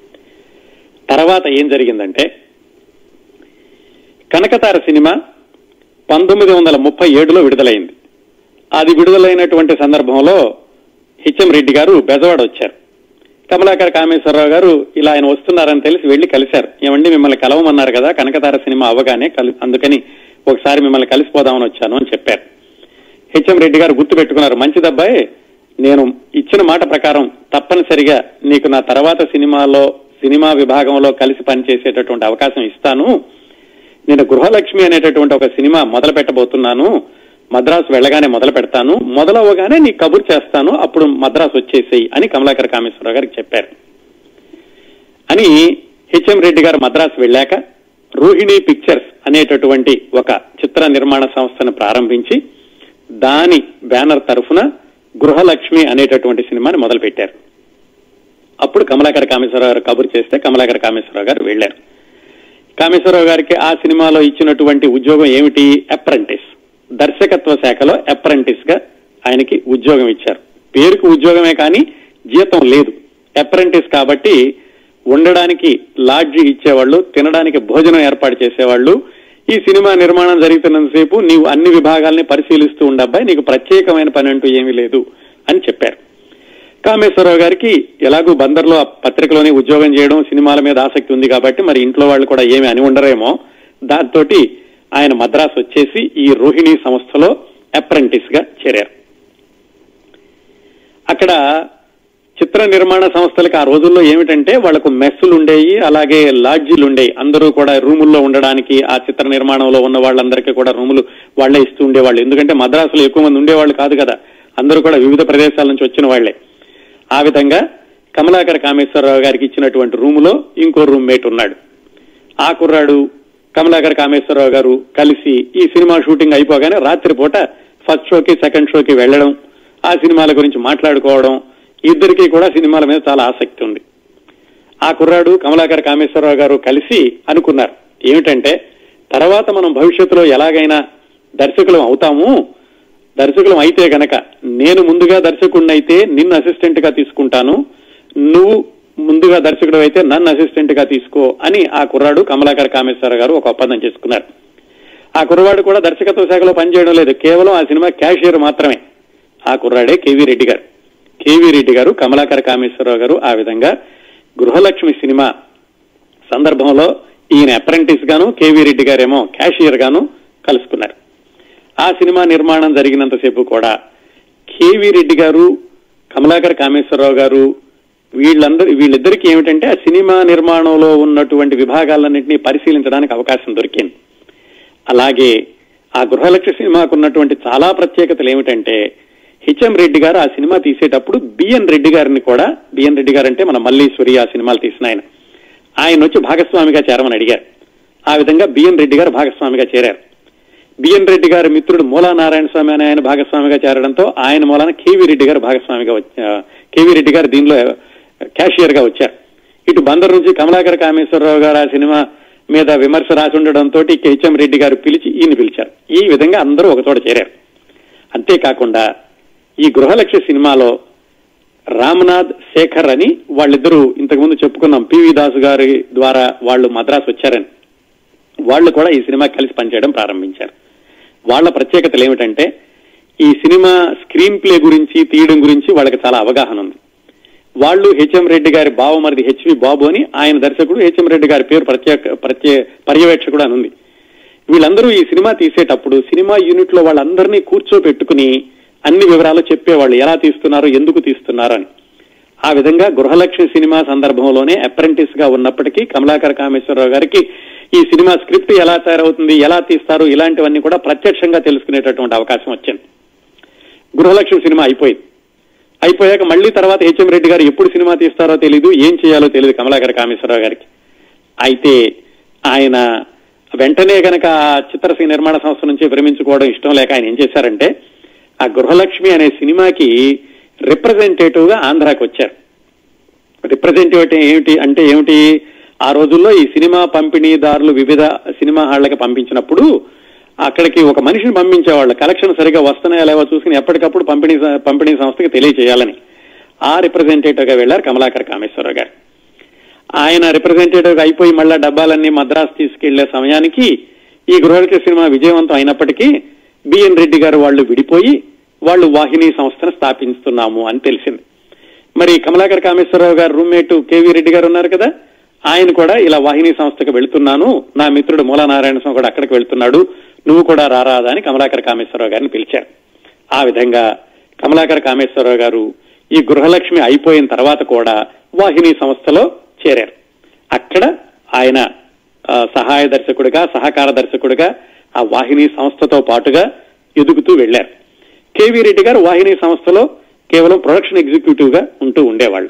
తర్వాత ఏం జరిగిందంటే కనకతార సినిమా పంతొమ్మిది వందల ముప్పై ఏడులో విడుదలైంది అది విడుదలైనటువంటి సందర్భంలో హెచ్ఎం రెడ్డి గారు బెజవాడ వచ్చారు కమలాకర్ కామేశ్వరరావు గారు ఇలా ఆయన వస్తున్నారని తెలిసి వెళ్లి కలిశారు ఏమండి మిమ్మల్ని కలవమన్నారు కదా కనకతార సినిమా అవ్వగానే కలి అందుకని ఒకసారి మిమ్మల్ని కలిసిపోదామని వచ్చాను అని చెప్పారు హెచ్ఎం రెడ్డి గారు గుర్తు పెట్టుకున్నారు మంచిదబ్బాయి నేను ఇచ్చిన మాట ప్రకారం తప్పనిసరిగా నీకు నా తర్వాత సినిమాలో సినిమా విభాగంలో కలిసి పనిచేసేటటువంటి అవకాశం ఇస్తాను నేను గృహలక్ష్మి అనేటటువంటి ఒక సినిమా మొదలు పెట్టబోతున్నాను మద్రాసు వెళ్ళగానే మొదలు పెడతాను మొదలవ్వగానే నీ కబుర్ చేస్తాను అప్పుడు మద్రాసు వచ్చేసేయి అని కమలాకర్ కామేశ్వరరావు గారికి చెప్పారు అని హెచ్ఎం రెడ్డి గారు మద్రాసు వెళ్ళాక రోహిణి పిక్చర్స్ అనేటటువంటి ఒక చిత్ర నిర్మాణ సంస్థను ప్రారంభించి దాని బ్యానర్ తరఫున గృహలక్ష్మి అనేటటువంటి సినిమాని మొదలుపెట్టారు అప్పుడు కమలాకర్ కామేశ్వరరావు గారు కబురు చేస్తే కమలాకర్ కామేశ్వరరావు గారు వెళ్లారు కామేశ్వరరావు గారికి ఆ సినిమాలో ఇచ్చినటువంటి ఉద్యోగం ఏమిటి అప్రెంటిస్ దర్శకత్వ శాఖలో అప్రెంటిస్ గా ఆయనకి ఉద్యోగం ఇచ్చారు పేరుకు ఉద్యోగమే కానీ జీతం లేదు అప్రెంటిస్ కాబట్టి ఉండడానికి లాడ్జి ఇచ్చేవాళ్ళు తినడానికి భోజనం ఏర్పాటు చేసేవాళ్ళు ఈ సినిమా నిర్మాణం జరుగుతున్నంతసేపు నీవు అన్ని విభాగాల్ని పరిశీలిస్తూ ఉండబ్బాయి నీకు ప్రత్యేకమైన పని అంటూ ఏమీ లేదు అని చెప్పారు కామేశ్వరరావు గారికి ఎలాగూ బందర్లో ఆ పత్రికలోనే ఉద్యోగం చేయడం సినిమాల మీద ఆసక్తి ఉంది కాబట్టి మరి ఇంట్లో వాళ్ళు కూడా ఏమి అని ఉండరేమో దాంతో ఆయన మద్రాసు వచ్చేసి ఈ రోహిణి సంస్థలో అప్రెంటిస్ గా చేరారు అక్కడ చిత్ర నిర్మాణ సంస్థలకు ఆ రోజుల్లో ఏమిటంటే వాళ్లకు మెస్సులు ఉండేవి అలాగే లాడ్జీలు ఉండేవి అందరూ కూడా రూముల్లో ఉండడానికి ఆ చిత్ర నిర్మాణంలో ఉన్న వాళ్ళందరికీ కూడా రూములు వాళ్లే ఇస్తూ ఉండేవాళ్ళు ఎందుకంటే మద్రాసులో ఎక్కువ మంది ఉండేవాళ్ళు కాదు కదా అందరూ కూడా వివిధ ప్రదేశాల నుంచి వచ్చిన వాళ్లే ఆ విధంగా కమలాకర్ కామేశ్వరరావు గారికి ఇచ్చినటువంటి రూములో ఇంకో రూమ్మేట్ ఉన్నాడు ఆ కుర్రాడు కమలాకర్ కామేశ్వరరావు గారు కలిసి ఈ సినిమా షూటింగ్ అయిపోగానే రాత్రిపూట ఫస్ట్ షోకి సెకండ్ షోకి వెళ్ళడం ఆ సినిమాల గురించి మాట్లాడుకోవడం ఇద్దరికి కూడా సినిమాల మీద చాలా ఆసక్తి ఉంది ఆ కుర్రాడు కమలాకర్ కామేశ్వరరావు గారు కలిసి అనుకున్నారు ఏమిటంటే తర్వాత మనం భవిష్యత్తులో ఎలాగైనా దర్శకులం అవుతాము దర్శకులం అయితే గనక నేను ముందుగా దర్శకుడినైతే నిన్ను అసిస్టెంట్ గా తీసుకుంటాను నువ్వు ముందుగా దర్శకుడు అయితే నన్ను అసిస్టెంట్ గా తీసుకో అని ఆ కుర్రాడు కమలాకర్ కామేశ్వర గారు ఒక ఒప్పందం చేసుకున్నారు ఆ కుర్రవాడు కూడా దర్శకత్వ శాఖలో పనిచేయడం లేదు కేవలం ఆ సినిమా క్యాషియర్ మాత్రమే ఆ కుర్రాడే కేవీ రెడ్డి గారు కేవీ రెడ్డి గారు కమలాకర్ కామేశ్వరరావు గారు ఆ విధంగా గృహలక్ష్మి సినిమా సందర్భంలో ఈయన అప్రెంటిస్ గాను కేవీ రెడ్డి గారేమో క్యాషియర్ గాను కలుసుకున్నారు ఆ సినిమా నిర్మాణం జరిగినంతసేపు కూడా కేవీ రెడ్డి గారు కమలాకర్ కామేశ్వరరావు గారు వీళ్ళందరూ వీళ్ళిద్దరికీ ఏమిటంటే ఆ సినిమా నిర్మాణంలో ఉన్నటువంటి విభాగాలన్నింటినీ పరిశీలించడానికి అవకాశం దొరికింది అలాగే ఆ గృహలక్ష్మి సినిమాకు ఉన్నటువంటి చాలా ప్రత్యేకతలు ఏమిటంటే హెచ్ఎం రెడ్డి గారు ఆ సినిమా తీసేటప్పుడు బిఎన్ రెడ్డి గారిని కూడా బిఎన్ రెడ్డి గారు అంటే మన మల్లీశ్వరి ఆ సినిమాలు తీసిన ఆయన ఆయన వచ్చి భాగస్వామిగా చేరమని అడిగారు ఆ విధంగా బిఎన్ రెడ్డి గారు భాగస్వామిగా చేరారు బిఎన్ రెడ్డి గారి మిత్రుడు మూలా నారాయణ స్వామి అనే ఆయన భాగస్వామిగా చేరడంతో ఆయన మూలాన కేవీ రెడ్డి గారు భాగస్వామిగా వచ్చా- కేవీ రెడ్డి గారు దీనిలో క్యాషియర్ గా వచ్చారు ఇటు బందర్ నుంచి కమలాకర్ కామేశ్వరరావు గారు ఆ సినిమా మీద విమర్శ రాసి ఉండడంతో హెచ్ఎం రెడ్డి గారు పిలిచి ఈయన పిలిచారు ఈ విధంగా అందరూ ఒకచోట చేరారు అంతేకాకుండా ఈ గృహలక్ష్య సినిమాలో రామ్నాథ్ శేఖర్ అని వాళ్ళిద్దరూ ఇంతకుముందు చెప్పుకున్నాం పివి దాసు గారి ద్వారా వాళ్ళు మద్రాసు వచ్చారని వాళ్ళు కూడా ఈ సినిమా కలిసి పనిచేయడం ప్రారంభించారు వాళ్ళ ప్రత్యేకతలు ఏమిటంటే ఈ సినిమా స్క్రీన్ ప్లే గురించి తీయడం గురించి వాళ్ళకి చాలా అవగాహన ఉంది వాళ్ళు హెచ్ఎం రెడ్డి గారి బావమరిది హెచ్వి బాబు అని ఆయన దర్శకుడు హెచ్ఎం రెడ్డి గారి పేరు ప్రత్యేక ప్రత్యే పర్యవేక్షకుడు అని ఉంది వీళ్ళందరూ ఈ సినిమా తీసేటప్పుడు సినిమా యూనిట్ లో వాళ్ళందరినీ కూర్చోపెట్టుకుని అన్ని వివరాలు చెప్పేవాళ్ళు ఎలా తీస్తున్నారు ఎందుకు తీస్తున్నారు అని ఆ విధంగా గృహలక్ష్మి సినిమా సందర్భంలోనే అప్రెంటిస్ గా ఉన్నప్పటికీ కమలాకర్ కామేశ్వరరావు గారికి ఈ సినిమా స్క్రిప్ట్ ఎలా తయారవుతుంది ఎలా తీస్తారు ఇలాంటివన్నీ కూడా ప్రత్యక్షంగా తెలుసుకునేటటువంటి అవకాశం వచ్చింది గృహలక్ష్మి సినిమా అయిపోయింది అయిపోయాక మళ్ళీ తర్వాత హెచ్ఎం రెడ్డి గారు ఎప్పుడు సినిమా తీస్తారో తెలియదు ఏం చేయాలో తెలియదు కమలాకర్ కామేశ్వరరావు గారికి అయితే ఆయన వెంటనే గనక ఆ చిత్రసీ నిర్మాణ సంస్థ నుంచి విరమించుకోవడం ఇష్టం లేక ఆయన ఏం చేశారంటే ఆ గృహలక్ష్మి అనే సినిమాకి రిప్రజెంటేటివ్ గా ఆంధ్రాకి వచ్చారు రిప్రజెంటేటివ్ ఏమిటి అంటే ఏమిటి ఆ రోజుల్లో ఈ సినిమా పంపిణీదారులు వివిధ సినిమా హాళ్లకి పంపించినప్పుడు అక్కడికి ఒక మనిషిని పంపించేవాళ్ళు కలెక్షన్ సరిగా వస్తున్నాయా లేవో చూసుకుని ఎప్పటికప్పుడు పంపిణీ పంపిణీ సంస్థకి తెలియజేయాలని ఆ రిప్రజెంటేటివ్ గా వెళ్లారు కమలాకర్ కామేశ్వరరావు గారు ఆయన రిప్రజెంటేటివ్ గా అయిపోయి మళ్ళా డబ్బాలన్నీ మద్రాసు తీసుకెళ్లే సమయానికి ఈ గృహలక్ష్మి సినిమా విజయవంతం అయినప్పటికీ బిఎన్ రెడ్డి గారు వాళ్ళు విడిపోయి వాళ్ళు వాహిని సంస్థను స్థాపిస్తున్నాము అని తెలిసింది మరి కమలాకర్ కామేశ్వరరావు గారు రూమ్మేట్ కేవీ రెడ్డి గారు ఉన్నారు కదా ఆయన కూడా ఇలా వాహిని సంస్థకు వెళుతున్నాను నా మిత్రుడు మూలనారాయణ స్వామి కూడా అక్కడికి వెళ్తున్నాడు నువ్వు కూడా రారాదా అని కమలాకర్ కామేశ్వరరావు గారిని పిలిచారు ఆ విధంగా కమలాకర్ కామేశ్వరరావు గారు ఈ గృహలక్ష్మి అయిపోయిన తర్వాత కూడా వాహిని సంస్థలో చేరారు అక్కడ ఆయన ఆ, సహాయ దర్శకుడిగా సహకార దర్శకుడిగా ఆ వాహిని సంస్థతో పాటుగా ఎదుగుతూ వెళ్లారు కేవీ రెడ్డి గారు వాహిని సంస్థలో కేవలం ప్రొడక్షన్ ఎగ్జిక్యూటివ్ గా ఉంటూ ఉండేవాళ్ళు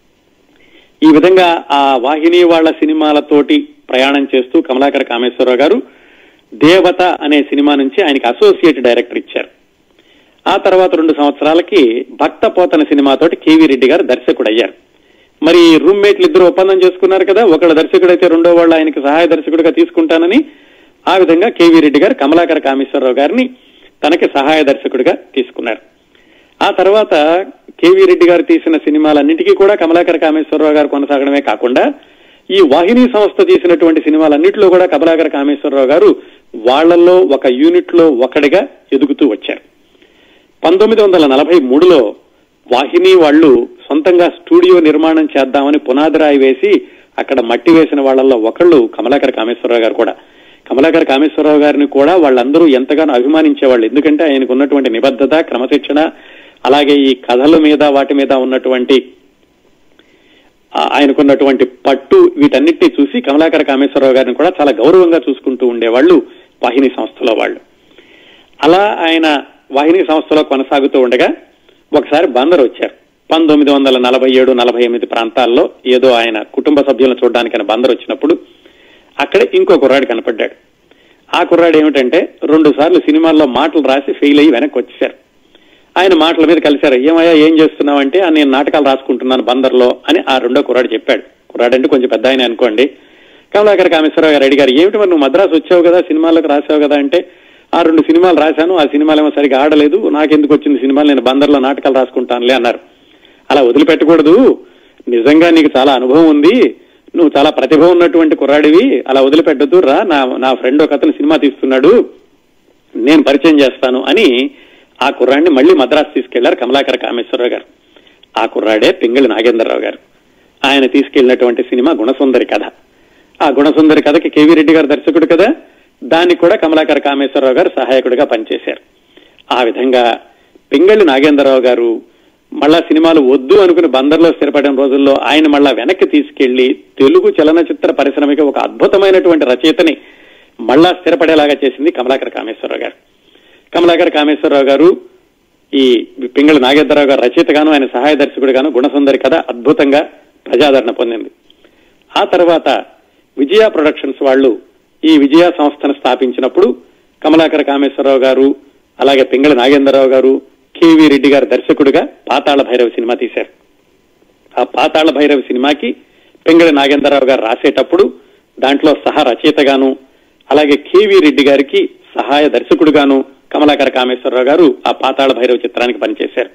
ఈ విధంగా ఆ వాహిని వాళ్ళ సినిమాలతోటి ప్రయాణం చేస్తూ కమలాకర కామేశ్వరరావు గారు దేవత అనే సినిమా నుంచి ఆయనకి అసోసియేట్ డైరెక్టర్ ఇచ్చారు ఆ తర్వాత రెండు సంవత్సరాలకి భక్త పోతన సినిమాతోటి కేవీ రెడ్డి గారు దర్శకుడు అయ్యారు మరి రూమ్మేట్లు ఇద్దరు ఒప్పందం చేసుకున్నారు కదా ఒకళ్ళ దర్శకుడైతే రెండో వాళ్ళు ఆయనకి సహాయ దర్శకుడిగా తీసుకుంటానని ఆ విధంగా కేవీ రెడ్డి గారు కమలాకర కామేశ్వరరావు గారిని తనకి సహాయ దర్శకుడిగా తీసుకున్నారు ఆ తర్వాత కేవీ రెడ్డి గారు తీసిన సినిమాలన్నింటికీ కూడా కమలాకర కామేశ్వరరావు గారు కొనసాగడమే కాకుండా ఈ వాహిని సంస్థ తీసినటువంటి సినిమాలన్నింటిలో కూడా కమలాకర కామేశ్వరరావు గారు వాళ్ళల్లో ఒక యూనిట్ లో ఒకడిగా ఎదుగుతూ వచ్చారు పంతొమ్మిది వందల నలభై మూడులో వాహిని వాళ్ళు సొంతంగా స్టూడియో నిర్మాణం చేద్దామని పునాదిరాయి వేసి అక్కడ మట్టి వేసిన వాళ్ళల్లో ఒకళ్ళు కమలాకర కామేశ్వరరావు గారు కూడా కమలాకర కామేశ్వరరావు గారిని కూడా వాళ్ళందరూ ఎంతగానో అభిమానించేవాళ్ళు ఎందుకంటే ఆయనకు ఉన్నటువంటి నిబద్ధత క్రమశిక్షణ అలాగే ఈ కథల మీద వాటి మీద ఉన్నటువంటి ఆ, ఆయనకున్నటువంటి పట్టు వీటన్నిటిని చూసి కమలాకర కామేశ్వరరావు గారిని కూడా చాలా గౌరవంగా చూసుకుంటూ ఉండేవాళ్ళు వాహిని సంస్థలో వాళ్ళు అలా ఆయన వాహిని సంస్థలో కొనసాగుతూ ఉండగా ఒకసారి బందర్ వచ్చారు పంతొమ్మిది వందల నలభై ఏడు నలభై ఎనిమిది ప్రాంతాల్లో ఏదో ఆయన కుటుంబ సభ్యులను చూడడానికి ఆయన బందర్ వచ్చినప్పుడు అక్కడ ఇంకో కుర్రాడు కనపడ్డాడు ఆ కుర్రాడు ఏమిటంటే రెండు సార్లు సినిమాల్లో మాటలు రాసి ఫెయిల్ అయ్యి వెనక్కి వచ్చేశారు ఆయన మాటల మీద కలిశారు ఏమయ్యా ఏం చేస్తున్నావు అంటే "ఆ, నేను నాటకాలు రాసుకుంటున్నాను బందర్లో అని ఆ రెండో కుర్రాడు చెప్పాడు కుర్రాడు అంటే కొంచెం పెద్ద ఆయన అనుకోండి కమలాకర్ కామేశ్వరరావు గారు అడిగారు ఏమిటి మరి నువ్వు మద్రాసు వచ్చావు కదా సినిమాలకు రాసావు కదా అంటే ఆ రెండు సినిమాలు రాశాను ఆ సినిమాలు ఏమో సరిగా ఆడలేదు నాకెందుకు వచ్చింది సినిమాలు నేను బందర్లో నాటకాలు రాసుకుంటానులే అన్నారు అలా వదిలిపెట్టకూడదు నిజంగా నీకు చాలా అనుభవం ఉంది నువ్వు చాలా ప్రతిభ ఉన్నటువంటి కుర్రాడివి అలా వదిలిపెట్టద్దు రా నా నా ఫ్రెండ్ ఒక అతను సినిమా తీస్తున్నాడు నేను పరిచయం చేస్తాను అని ఆ కుర్రాడిని మళ్ళీ మద్రాసు తీసుకెళ్లారు కమలాకర కామేశ్వరరావు గారు ఆ కుర్రాడే పింగళి నాగేంద్రరావు గారు ఆయన తీసుకెళ్లినటువంటి సినిమా గుణసుందరి కథ ఆ గుణసుందరి కథకి కేవీ రెడ్డి గారు దర్శకుడు కదా దానికి కూడా కమలాకర కామేశ్వరరావు గారు సహాయకుడిగా పనిచేశారు ఆ విధంగా పింగళి నాగేంద్రరావు గారు మళ్ళా సినిమాలు వద్దు అనుకుని బందర్లో స్థిరపడిన రోజుల్లో ఆయన మళ్ళా వెనక్కి తీసుకెళ్లి తెలుగు చలనచిత్ర పరిశ్రమకి ఒక అద్భుతమైనటువంటి రచయితని మళ్ళా స్థిరపడేలాగా చేసింది కమలాకర కామేశ్వరరావు గారు కమలాకర కామేశ్వరరావు గారు ఈ పింగళి నాగేంద్రరావు గారు రచయితగాను ఆయన సహాయ దర్శకుడిగాను గుణసుందరి కథ అద్భుతంగా ప్రజాదరణ పొందింది ఆ తర్వాత విజయ ప్రొడక్షన్స్ వాళ్ళు ఈ విజయ సంస్థను స్థాపించినప్పుడు కమలాకర కామేశ్వరరావు గారు అలాగే పింగళి నాగేంద్రరావు గారు కేవీ రెడ్డి గారు దర్శకుడిగా పాతాళ భైరవ సినిమా తీశారు ఆ పాతాళ భైరవ సినిమాకి పింగళి నాగేంద్రరావు గారు రాసేటప్పుడు దాంట్లో సహ రచయితగాను అలాగే కేవీ రెడ్డి గారికి సహాయ దర్శకుడుగాను కమలాకర కామేశ్వరరావు గారు ఆ పాతాళ భైరవ చిత్రానికి పనిచేశారు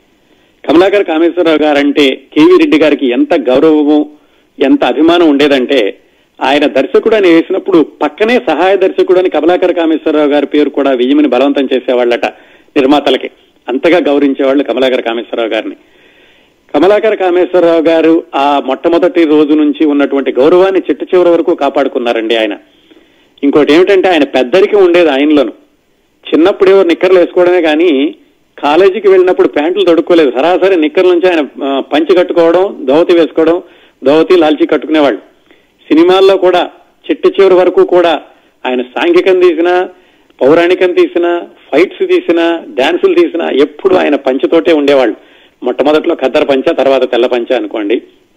కమలాకర కామేశ్వరరావు గారంటే కేవీ రెడ్డి గారికి ఎంత గౌరవము ఎంత అభిమానం ఉండేదంటే ఆయన దర్శకుడు అని వేసినప్పుడు పక్కనే సహాయ దర్శకుడు అని కమలాకర కామేశ్వరరావు గారి పేరు కూడా వెయ్యమని బలవంతం చేసేవాళ్ళట నిర్మాతలకి అంతగా గౌరవించేవాళ్ళు కమలాకర కామేశ్వరరావు గారిని కమలాకర కామేశ్వరరావు గారు ఆ మొట్టమొదటి రోజు నుంచి ఉన్నటువంటి గౌరవాన్ని చిట్ట చివరి వరకు కాపాడుకున్నారండి ఆయన ఇంకోటి ఏమిటంటే ఆయన పెద్దరికం ఉండేది ఆయనలోను చిన్నప్పుడు ఎవరు నిక్కర్లు వేసుకోవడమే కానీ కాలేజీకి వెళ్ళినప్పుడు ప్యాంట్లు తొడుక్కోలేదు సరాసరి నిక్కర్ల నుంచి ఆయన ఆ, పంచి కట్టుకోవడం ధోతి వేసుకోవడం ధోతి లాల్చి కట్టుకునేవాళ్ళు సినిమాల్లో కూడా చిట్ట చివరి వరకు కూడా ఆయన సాంఘికం తీసినా పౌరాణికం తీసినా ఫైట్స్ తీసినా డాన్సులు తీసినా ఎప్పుడు ఆయన పంచతోటే ఉండేవాళ్ళు మొట్టమొదట్లో ఖద్దర పంచ తర్వాత తెల్ల పంచ అనుకోండి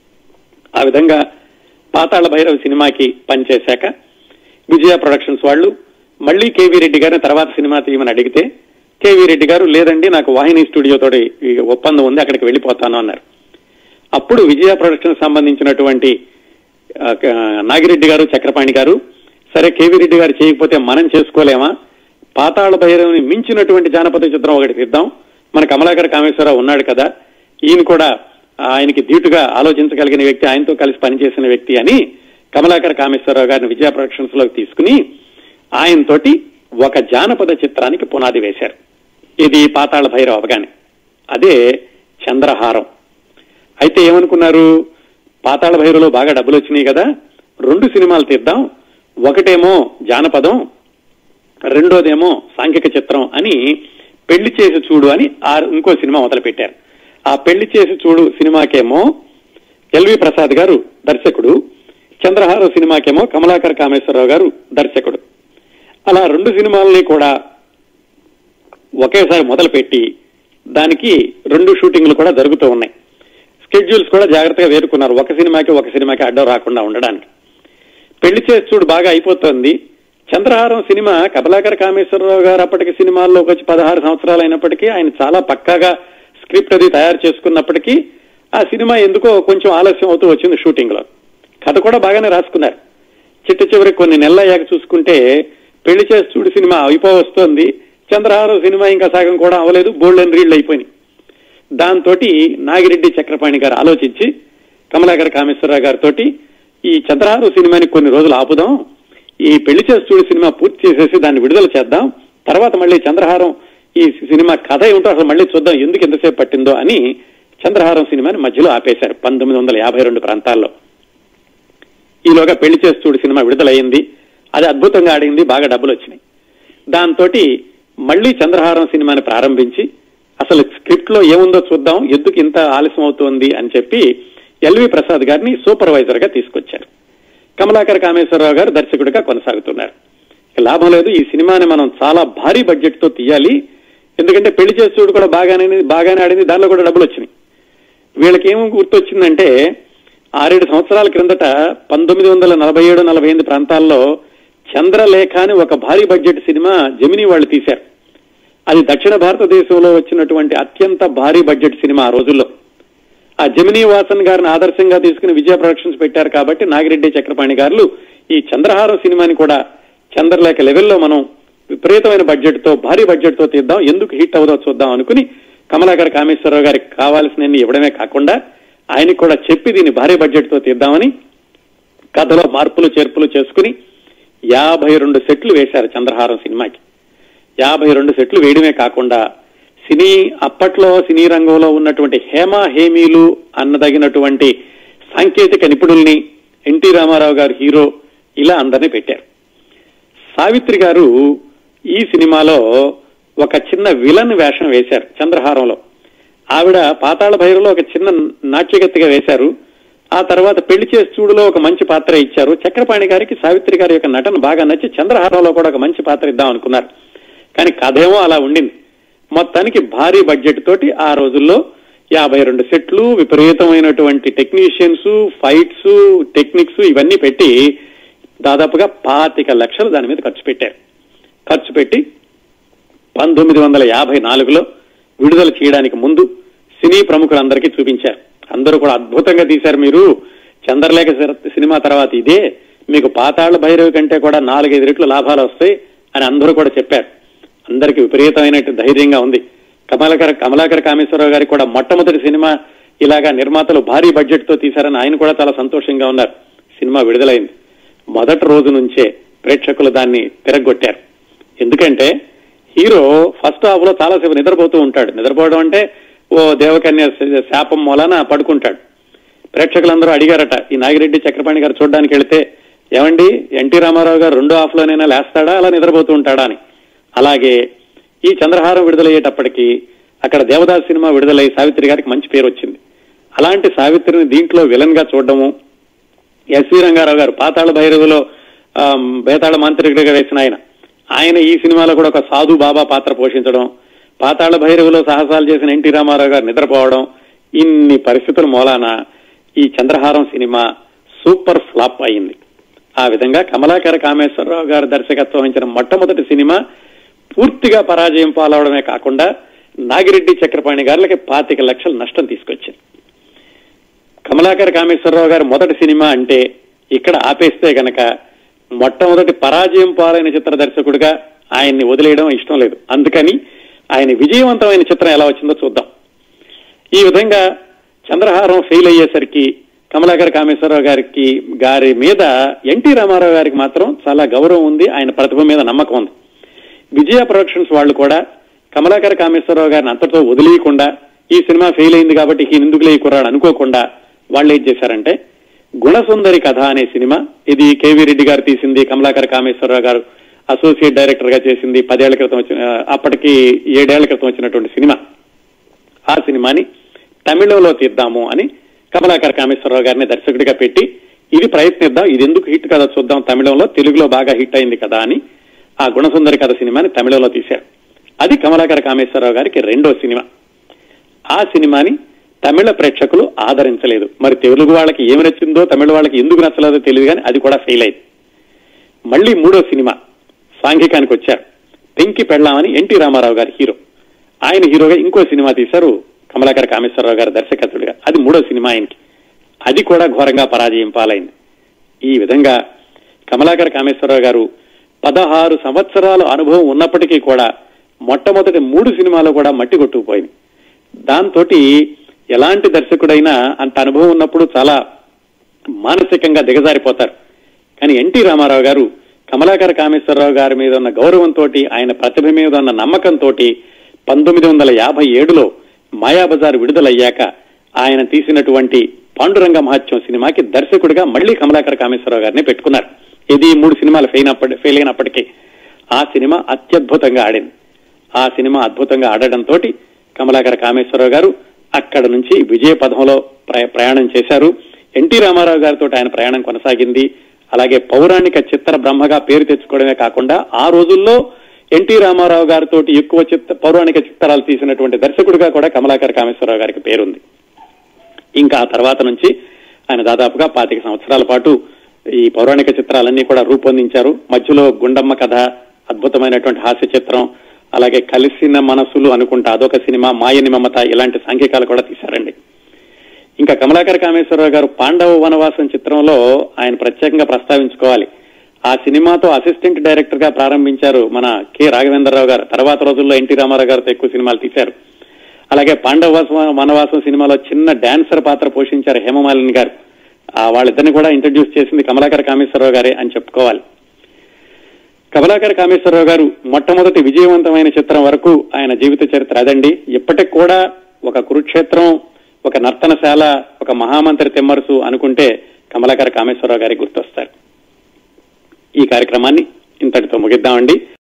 ఆ విధంగా పాతాళ భైరవ సినిమాకి పనిచేశాక విజయ ప్రొడక్షన్స్ వాళ్ళు మళ్ళీ కేవీ రెడ్డి గారిని తర్వాత సినిమా తీయమని అడిగితే కేవీ రెడ్డి గారు లేదండి నాకు వాహిని స్టూడియో తోటి ఈ ఒప్పందం ఉంది అక్కడికి వెళ్ళిపోతాను అన్నారు అప్పుడు విజయ ప్రొడక్షన్ సంబంధించినటువంటి ఆ, క- నాగిరెడ్డి గారు చక్రపాణి గారు సరే కేవీ రెడ్డి గారు చేయకపోతే మనం చేసుకోలేమా పాతాళ భైరవుని మించినటువంటి జానపద చిత్రం ఒకటి తీద్దాం మన కమలాకర కామేశ్వరరావు ఉన్నాడు కదా ఈయన కూడా ఆయనకి ధీటుగా ఆలోచించగలిగిన వ్యక్తి ఆయనతో కలిసి పనిచేసిన వ్యక్తి అని కమలాకర కామేశ్వరరావు గారిని విజయ ప్రొడక్షన్స్ లోకి తీసుకుని ఆయనతోటి ఒక జానపద చిత్రానికి పునాది వేశారు ఇది పాతాళ భైరవ అవగానే అదే చంద్రహారం అయితే ఏమనుకున్నారు పాతాళ భైరవలో బాగా డబ్బులు వచ్చినాయి కదా రెండు సినిమాలు తీద్దాం ఒకటేమో జానపదం రెండోదేమో సాంఘిక చిత్రం అని పెళ్లి చేసి చూడు అని ఆ ఇంకో సినిమా మొదలు పెట్టారు ఆ పెళ్లి చేసి చూడు సినిమాకేమో ఎల్వి ప్రసాద్ గారు దర్శకుడు చంద్రహార సినిమాకేమో కమలాకర్ కామేశ్వరరావు గారు దర్శకుడు అలా రెండు సినిమాలని కూడా ఒకేసారి మొదలుపెట్టి దానికి రెండు షూటింగ్లు కూడా జరుగుతూ ఉన్నాయి స్కెడ్యూల్స్ కూడా జాగ్రత్తగా వేరుకున్నారు ఒక సినిమాకి ఒక సినిమాకి అడ్డం రాకుండా ఉండడానికి పెళ్లి చేసి చూడు బాగా అయిపోతుంది చంద్రహారం సినిమా కమలాకర్ కామేశ్వరరావు గారు అప్పటికి సినిమాల్లోకి వచ్చి పదహారు సంవత్సరాలు అయినప్పటికీ ఆయన చాలా పక్కాగా స్క్రిప్ట్ అది తయారు చేసుకున్నప్పటికీ ఆ సినిమా ఎందుకో కొంచెం ఆలస్యం అవుతూ వచ్చింది షూటింగ్ లో కథ కూడా బాగానే రాసుకున్నారు చిట్ట చివరికి కొన్ని నెలలు అయ్యాక చూసుకుంటే పెళ్లి చేసి చూడు సినిమా అయిపో వస్తోంది చంద్రహారం సినిమా ఇంకా సగం కూడా అవ్వలేదు బోల్డెన్ రీళ్లు అయిపోయినాయి దాంతో నాగిరెడ్డి చక్రపాణి గారు ఆలోచించి కమలాకర్ కామేశ్వరరావు గారితో ఈ చంద్రహారం సినిమాని కొన్ని రోజులు ఆపుదాం ఈ పెళ్లి చేసి చూడు సినిమా పూర్తి చేసేసి దాన్ని విడుదల చేద్దాం తర్వాత మళ్ళీ చంద్రహారం ఈ సినిమా కథ ఏమిటో అసలు మళ్ళీ చూద్దాం ఎందుకు ఎంతసేపు పట్టిందో అని చంద్రహారం సినిమాని మధ్యలో ఆపేశారు పంతొమ్మిది వందల యాభై రెండు ప్రాంతాల్లో ఈలోగా పెళ్లి చేసి చూడు సినిమా విడుదలయ్యింది అది అద్భుతంగా ఆడింది బాగా డబ్బులు వచ్చినాయి దాంతో మళ్ళీ చంద్రహారం సినిమాని ప్రారంభించి అసలు స్క్రిప్ట్ లో ఏముందో చూద్దాం ఎందుకు ఇంత ఆలస్యం అవుతోంది అని చెప్పి ఎల్వి ప్రసాద్ గారిని సూపర్వైజర్ గా తీసుకొచ్చారు కమలాకర్ కామేశ్వరరావు గారు దర్శకుడిగా కొనసాగుతున్నారు ఇక లాభం లేదు ఈ సినిమాని మనం చాలా భారీ బడ్జెట్ తో తీయాలి ఎందుకంటే పెళ్లి చేసి చూడు కూడా బాగానే బాగానే ఆడింది దానిలో కూడా డబ్బులు వచ్చినాయి వీళ్ళకి ఏం గుర్తొచ్చిందంటే ఆరేడు సంవత్సరాల క్రిందట పంతొమ్మిది వందల నలభై ఏడు నలభై ఎనిమిది ప్రాంతాల్లో చంద్రలేఖ అని ఒక భారీ బడ్జెట్ సినిమా జమినీ వాళ్ళు తీశారు అది దక్షిణ భారతదేశంలో వచ్చినటువంటి అత్యంత భారీ బడ్జెట్ సినిమా ఆ రోజుల్లో ఆ జమినీ వాసన్ గారిని ఆదర్శంగా తీసుకుని విజయ ప్రొడక్షన్స్ పెట్టారు కాబట్టి నాగిరెడ్డి చక్రపాణి గారు ఈ చంద్రహారం సినిమాని కూడా చంద్రలేఖ లెవెల్లో మనం విపరీతమైన బడ్జెట్ తో భారీ బడ్జెట్ తో తీద్దాం ఎందుకు హిట్ అవుదో చూద్దాం అనుకుని కమలాకర్ కామేశ్వరరావు గారికి కావాల్సినన్ని ఇవ్వడమే కాకుండా ఆయనకి కూడా చెప్పి దీన్ని భారీ బడ్జెట్ తో తీద్దామని కథలో మార్పులు చేర్పులు చేసుకుని యాభై రెండు సెట్లు వేశారు చంద్రహారం సినిమాకి యాభై రెండు సెట్లు వేయడమే కాకుండా సినీ అప్పట్లో సినీ రంగంలో ఉన్నటువంటి హేమ హేమీలు అన్నదగినటువంటి సాంకేతిక నిపుణుల్ని ఎన్టీ రామారావు గారు హీరో ఇలా అందరినీ పెట్టారు సావిత్రి గారు ఈ సినిమాలో ఒక చిన్న విలన్ వేషం వేశారు చంద్రహారంలో ఆవిడ పాతాళ భైరవలో ఒక చిన్న నాట్యగత్తిగా వేశారు ఆ తర్వాత పెళ్లి చేసి చూడులో ఒక మంచి పాత్ర ఇచ్చారు చక్రపాణి గారికి సావిత్రి గారి యొక్క నటన బాగా నచ్చి చంద్రహారంలో కూడా ఒక మంచి పాత్ర ఇద్దాం అనుకున్నారు కానీ కథ ఏమో అలా ఉండింది మొత్తానికి భారీ బడ్జెట్ తోటి ఆ రోజుల్లో యాభై రెండు సెట్లు విపరీతమైనటువంటి టెక్నీషియన్స్ ఫైట్స్ టెక్నిక్స్ ఇవన్నీ పెట్టి దాదాపుగా పాతిక లక్షలు దాని మీద ఖర్చు పెట్టారు ఖర్చు పెట్టి పంతొమ్మిది వందల యాభై నాలుగులో విడుదల చేయడానికి ముందు సినీ ప్రముఖులందరికీ చూపించారు అందరూ కూడా అద్భుతంగా తీశారు మీరు చంద్రలేఖ సినిమా తర్వాత ఇదే మీకు పాతాళ భైరవి కంటే కూడా నాలుగైదు రెట్లు లాభాలు వస్తాయి అని అందరూ కూడా చెప్పారు అందరికి విపరీతమైన ధైర్యంగా ఉంది కమలాకర్ కమలాకర్ కామేశ్వరరావు గారికి కూడా మొట్టమొదటి సినిమా ఇలాగా నిర్మాతలు భారీ బడ్జెట్ తో తీశారని ఆయన కూడా చాలా సంతోషంగా ఉన్నారు సినిమా విడుదలైంది మొదటి రోజు నుంచే ప్రేక్షకులు దాన్ని తిరగొట్టారు ఎందుకంటే హీరో ఫస్ట్ హాఫ్ లో చాలాసేపు నిద్రపోతూ ఉంటాడు నిద్రపోవడం అంటే ఓ దేవకన్య శాపం మూలాన పడుకుంటాడు ప్రేక్షకులందరూ అడిగారట ఈ నాగిరెడ్డి చక్రపాణి గారు చూడడానికి వెళితే ఏమండి ఎన్టీ రామారావు గారు రెండో హాఫ్ లోనైనా లేస్తాడా అలా నిద్రపోతూ ఉంటాడా అని అలాగే ఈ చంద్రహారం విడుదలయ్యేటప్పటికి అక్కడ దేవదాస్ సినిమా విడుదలై సావిత్రి గారికి మంచి పేరు వచ్చింది అలాంటి సావిత్రిని దీంట్లో విలన్ గా చూడడము ఎస్వి రంగారావు గారు పాతాళ భైరవిలో ఆమ్, బేతాళ మాంత్రికుడిగా వేసిన ఆయన ఆయన ఈ సినిమాలో కూడా ఒక సాధు బాబా పాత్ర పోషించడం పాతాళ భైరవిలో సాహసాలు చేసిన ఎన్టీ రామారావు గారు నిద్రపోవడం ఇన్ని పరిస్థితుల మూలాన ఈ చంద్రహారం సినిమా సూపర్ ఫ్లాప్ అయింది ఆ విధంగా కమలాకర కామేశ్వరరావు గారు దర్శకత్వం వహించిన మొట్టమొదటి సినిమా పూర్తిగా పరాజయం పాలవడమే కాకుండా నాగిరెడ్డి చక్రపాణి గారులకి పాతిక లక్షల నష్టం తీసుకొచ్చింది కమలాకర కామేశ్వరరావు గారి మొదటి సినిమా అంటే ఇక్కడ ఆపేస్తే గనక మొట్టమొదటి పరాజయం పాలైన చిత్ర దర్శకుడిగా ఆయన్ని వదిలేయడం ఇష్టం లేదు అందుకని ఆయన విజయవంతమైన చిత్రం ఎలా వచ్చిందో చూద్దాం ఈ విధంగా చంద్రహారం ఫెయిల్ అయ్యేసరికి కమలాకర కామేశ్వరరావు గారికి గారి మీద ఎన్టీ రామారావు గారికి మాత్రం చాలా గౌరవం ఉంది ఆయన ప్రతిభ మీద నమ్మకం ఉంది విజయ ప్రొడక్షన్స్ వాళ్ళు కూడా కమలాకర కామేశ్వరరావు గారిని అంతటితో వదిలేయకుండా ఈ సినిమా ఫెయిల్ అయింది కాబట్టి ఈ ఎందుకులే ఈ కుర్రాడు అనుకోకుండా వాళ్ళు ఏం చేశారంటే గుణసుందరి కథ అనే సినిమా ఇది కేవీ రెడ్డి గారు తీసింది కమలాకర్ కామేశ్వరరావు గారు అసోసియేట్ డైరెక్టర్ గా చేసింది పదేళ్ల క్రితం వచ్చిన అప్పటికి ఏడేళ్ల క్రితం వచ్చినటువంటి సినిమా ఆ సినిమాని తమిళంలో తీద్దాము అని కమలాకర్ కామేశ్వరరావు గారిని దర్శకుడిగా పెట్టి ఇది ప్రయత్నిద్దాం ఇది ఎందుకు హిట్ కదా చూద్దాం తమిళంలో తెలుగులో బాగా హిట్ అయింది కదా అని ఆ గుణసుందరి కథ సినిమాని తమిళంలో తీశారు అది కమలాకర్ కామేశ్వరరావు గారికి రెండో సినిమా ఆ సినిమాని తమిళ ప్రేక్షకులు ఆదరించలేదు మరి తెలుగు వాళ్ళకి ఏమి నచ్చిందో తమిళ వాళ్ళకి ఎందుకు నచ్చలేదో తెలియదు కానీ అది కూడా ఫెయిల్ అయింది మళ్ళీ మూడో సినిమా సాంఘికానికి వచ్చారు పెంకి పెళ్ళామని ఎన్టీ రామారావు గారి హీరో ఆయన హీరోగా ఇంకో సినిమా తీశారు కమలాకర్ కామేశ్వరరావు గారి దర్శకత్వుడిగా అది మూడో సినిమా ఆయనకి అది కూడా ఘోరంగా పరాజయం పాలైంది ఈ విధంగా కమలాకర్ కామేశ్వరరావు గారు పదహారు సంవత్సరాల అనుభవం ఉన్నప్పటికీ కూడా మొట్టమొదటి మూడు సినిమాలు కూడా మట్టి కొట్టుకుపోయింది దాంతో ఎలాంటి దర్శకుడైనా అంత అనుభవం ఉన్నప్పుడు చాలా మానసికంగా దిగజారిపోతారు కానీ ఎన్టీ రామారావు గారు కమలాకర కామేశ్వరరావు గారి మీద ఉన్న గౌరవంతో ఆయన ప్రతిభ మీద ఉన్న నమ్మకంతో పంతొమ్మిది వందల యాభై ఏడులో మాయాబజార్ విడుదలయ్యాక ఆయన తీసినటువంటి పాండురంగ మహత్యం సినిమాకి దర్శకుడిగా మళ్లీ కమలాకర కామేశ్వరరావు గారిని పెట్టుకున్నారు ఇది మూడు సినిమాలు ఫెయిల్ అయినప్పటి ఫెయిల్ అయినప్పటికీ ఆ సినిమా అత్యద్భుతంగా ఆడింది ఆ సినిమా అద్భుతంగా ఆడడంతో కమలాకర కామేశ్వరరావు గారు అక్కడ నుంచి విజయ పథంలో ప్ర- ప్రయాణం చేశారు ఎన్టీ రామారావు గారితో ఆయన ప్రయాణం కొనసాగింది అలాగే పౌరాణిక చిత్ర బ్రహ్మగా పేరు తెచ్చుకోవడమే కాకుండా ఆ రోజుల్లో ఎన్టీ రామారావు గారితో ఎక్కువ చిత్ర పౌరాణిక చిత్రాలు తీసినటువంటి దర్శకుడిగా కూడా కమలాకర కామేశ్వరరావు గారికి పేరుంది ఇంకా ఆ తర్వాత నుంచి ఆయన దాదాపుగా పాతిక సంవత్సరాల పాటు ఈ పౌరాణిక చిత్రాలన్నీ కూడా రూపొందించారు మధ్యలో గుండమ్మ కథ అద్భుతమైనటువంటి హాస్య చిత్రం అలాగే కలిసిన మనసులు అనుకుంటా అదొక సినిమా మాయని మమత ఇలాంటి సాంఘికాలు కూడా తీశారండి ఇంకా కమలాకర కామేశ్వరరావు గారు పాండవ వనవాసం చిత్రంలో ఆయన ప్రత్యేకంగా ప్రస్తావించుకోవాలి ఆ సినిమాతో అసిస్టెంట్ డైరెక్టర్ గా ప్రారంభించారు మన కె రాఘవేంద్రరావు గారు తర్వాత రోజుల్లో ఎన్టీ రామారావు గారితో ఎక్కువ సినిమాలు తీశారు అలాగే పాండవ వనవాసం సినిమాలో చిన్న డాన్సర్ పాత్ర పోషించారు హేమమాలిని గారు ఆ వాళ్ళిద్దరిని కూడా ఇంట్రడ్యూస్ చేసింది కమలాకర కామేశ్వరరావు గారే అని చెప్పుకోవాలి కమలాకర కామేశ్వరరావు గారు మొట్టమొదటి విజయవంతమైన చిత్రం వరకు ఆయన జీవిత చరిత్ర అదండి ఇప్పటికి కూడా ఒక కురుక్షేత్రం ఒక నర్తనశాల ఒక మహామంత్రి తిమ్మరుసు అనుకుంటే కమలాకర కామేశ్వరరావు గారికి గుర్తొస్తారు ఈ కార్యక్రమాన్ని ఇంతటితో ముగిద్దామండి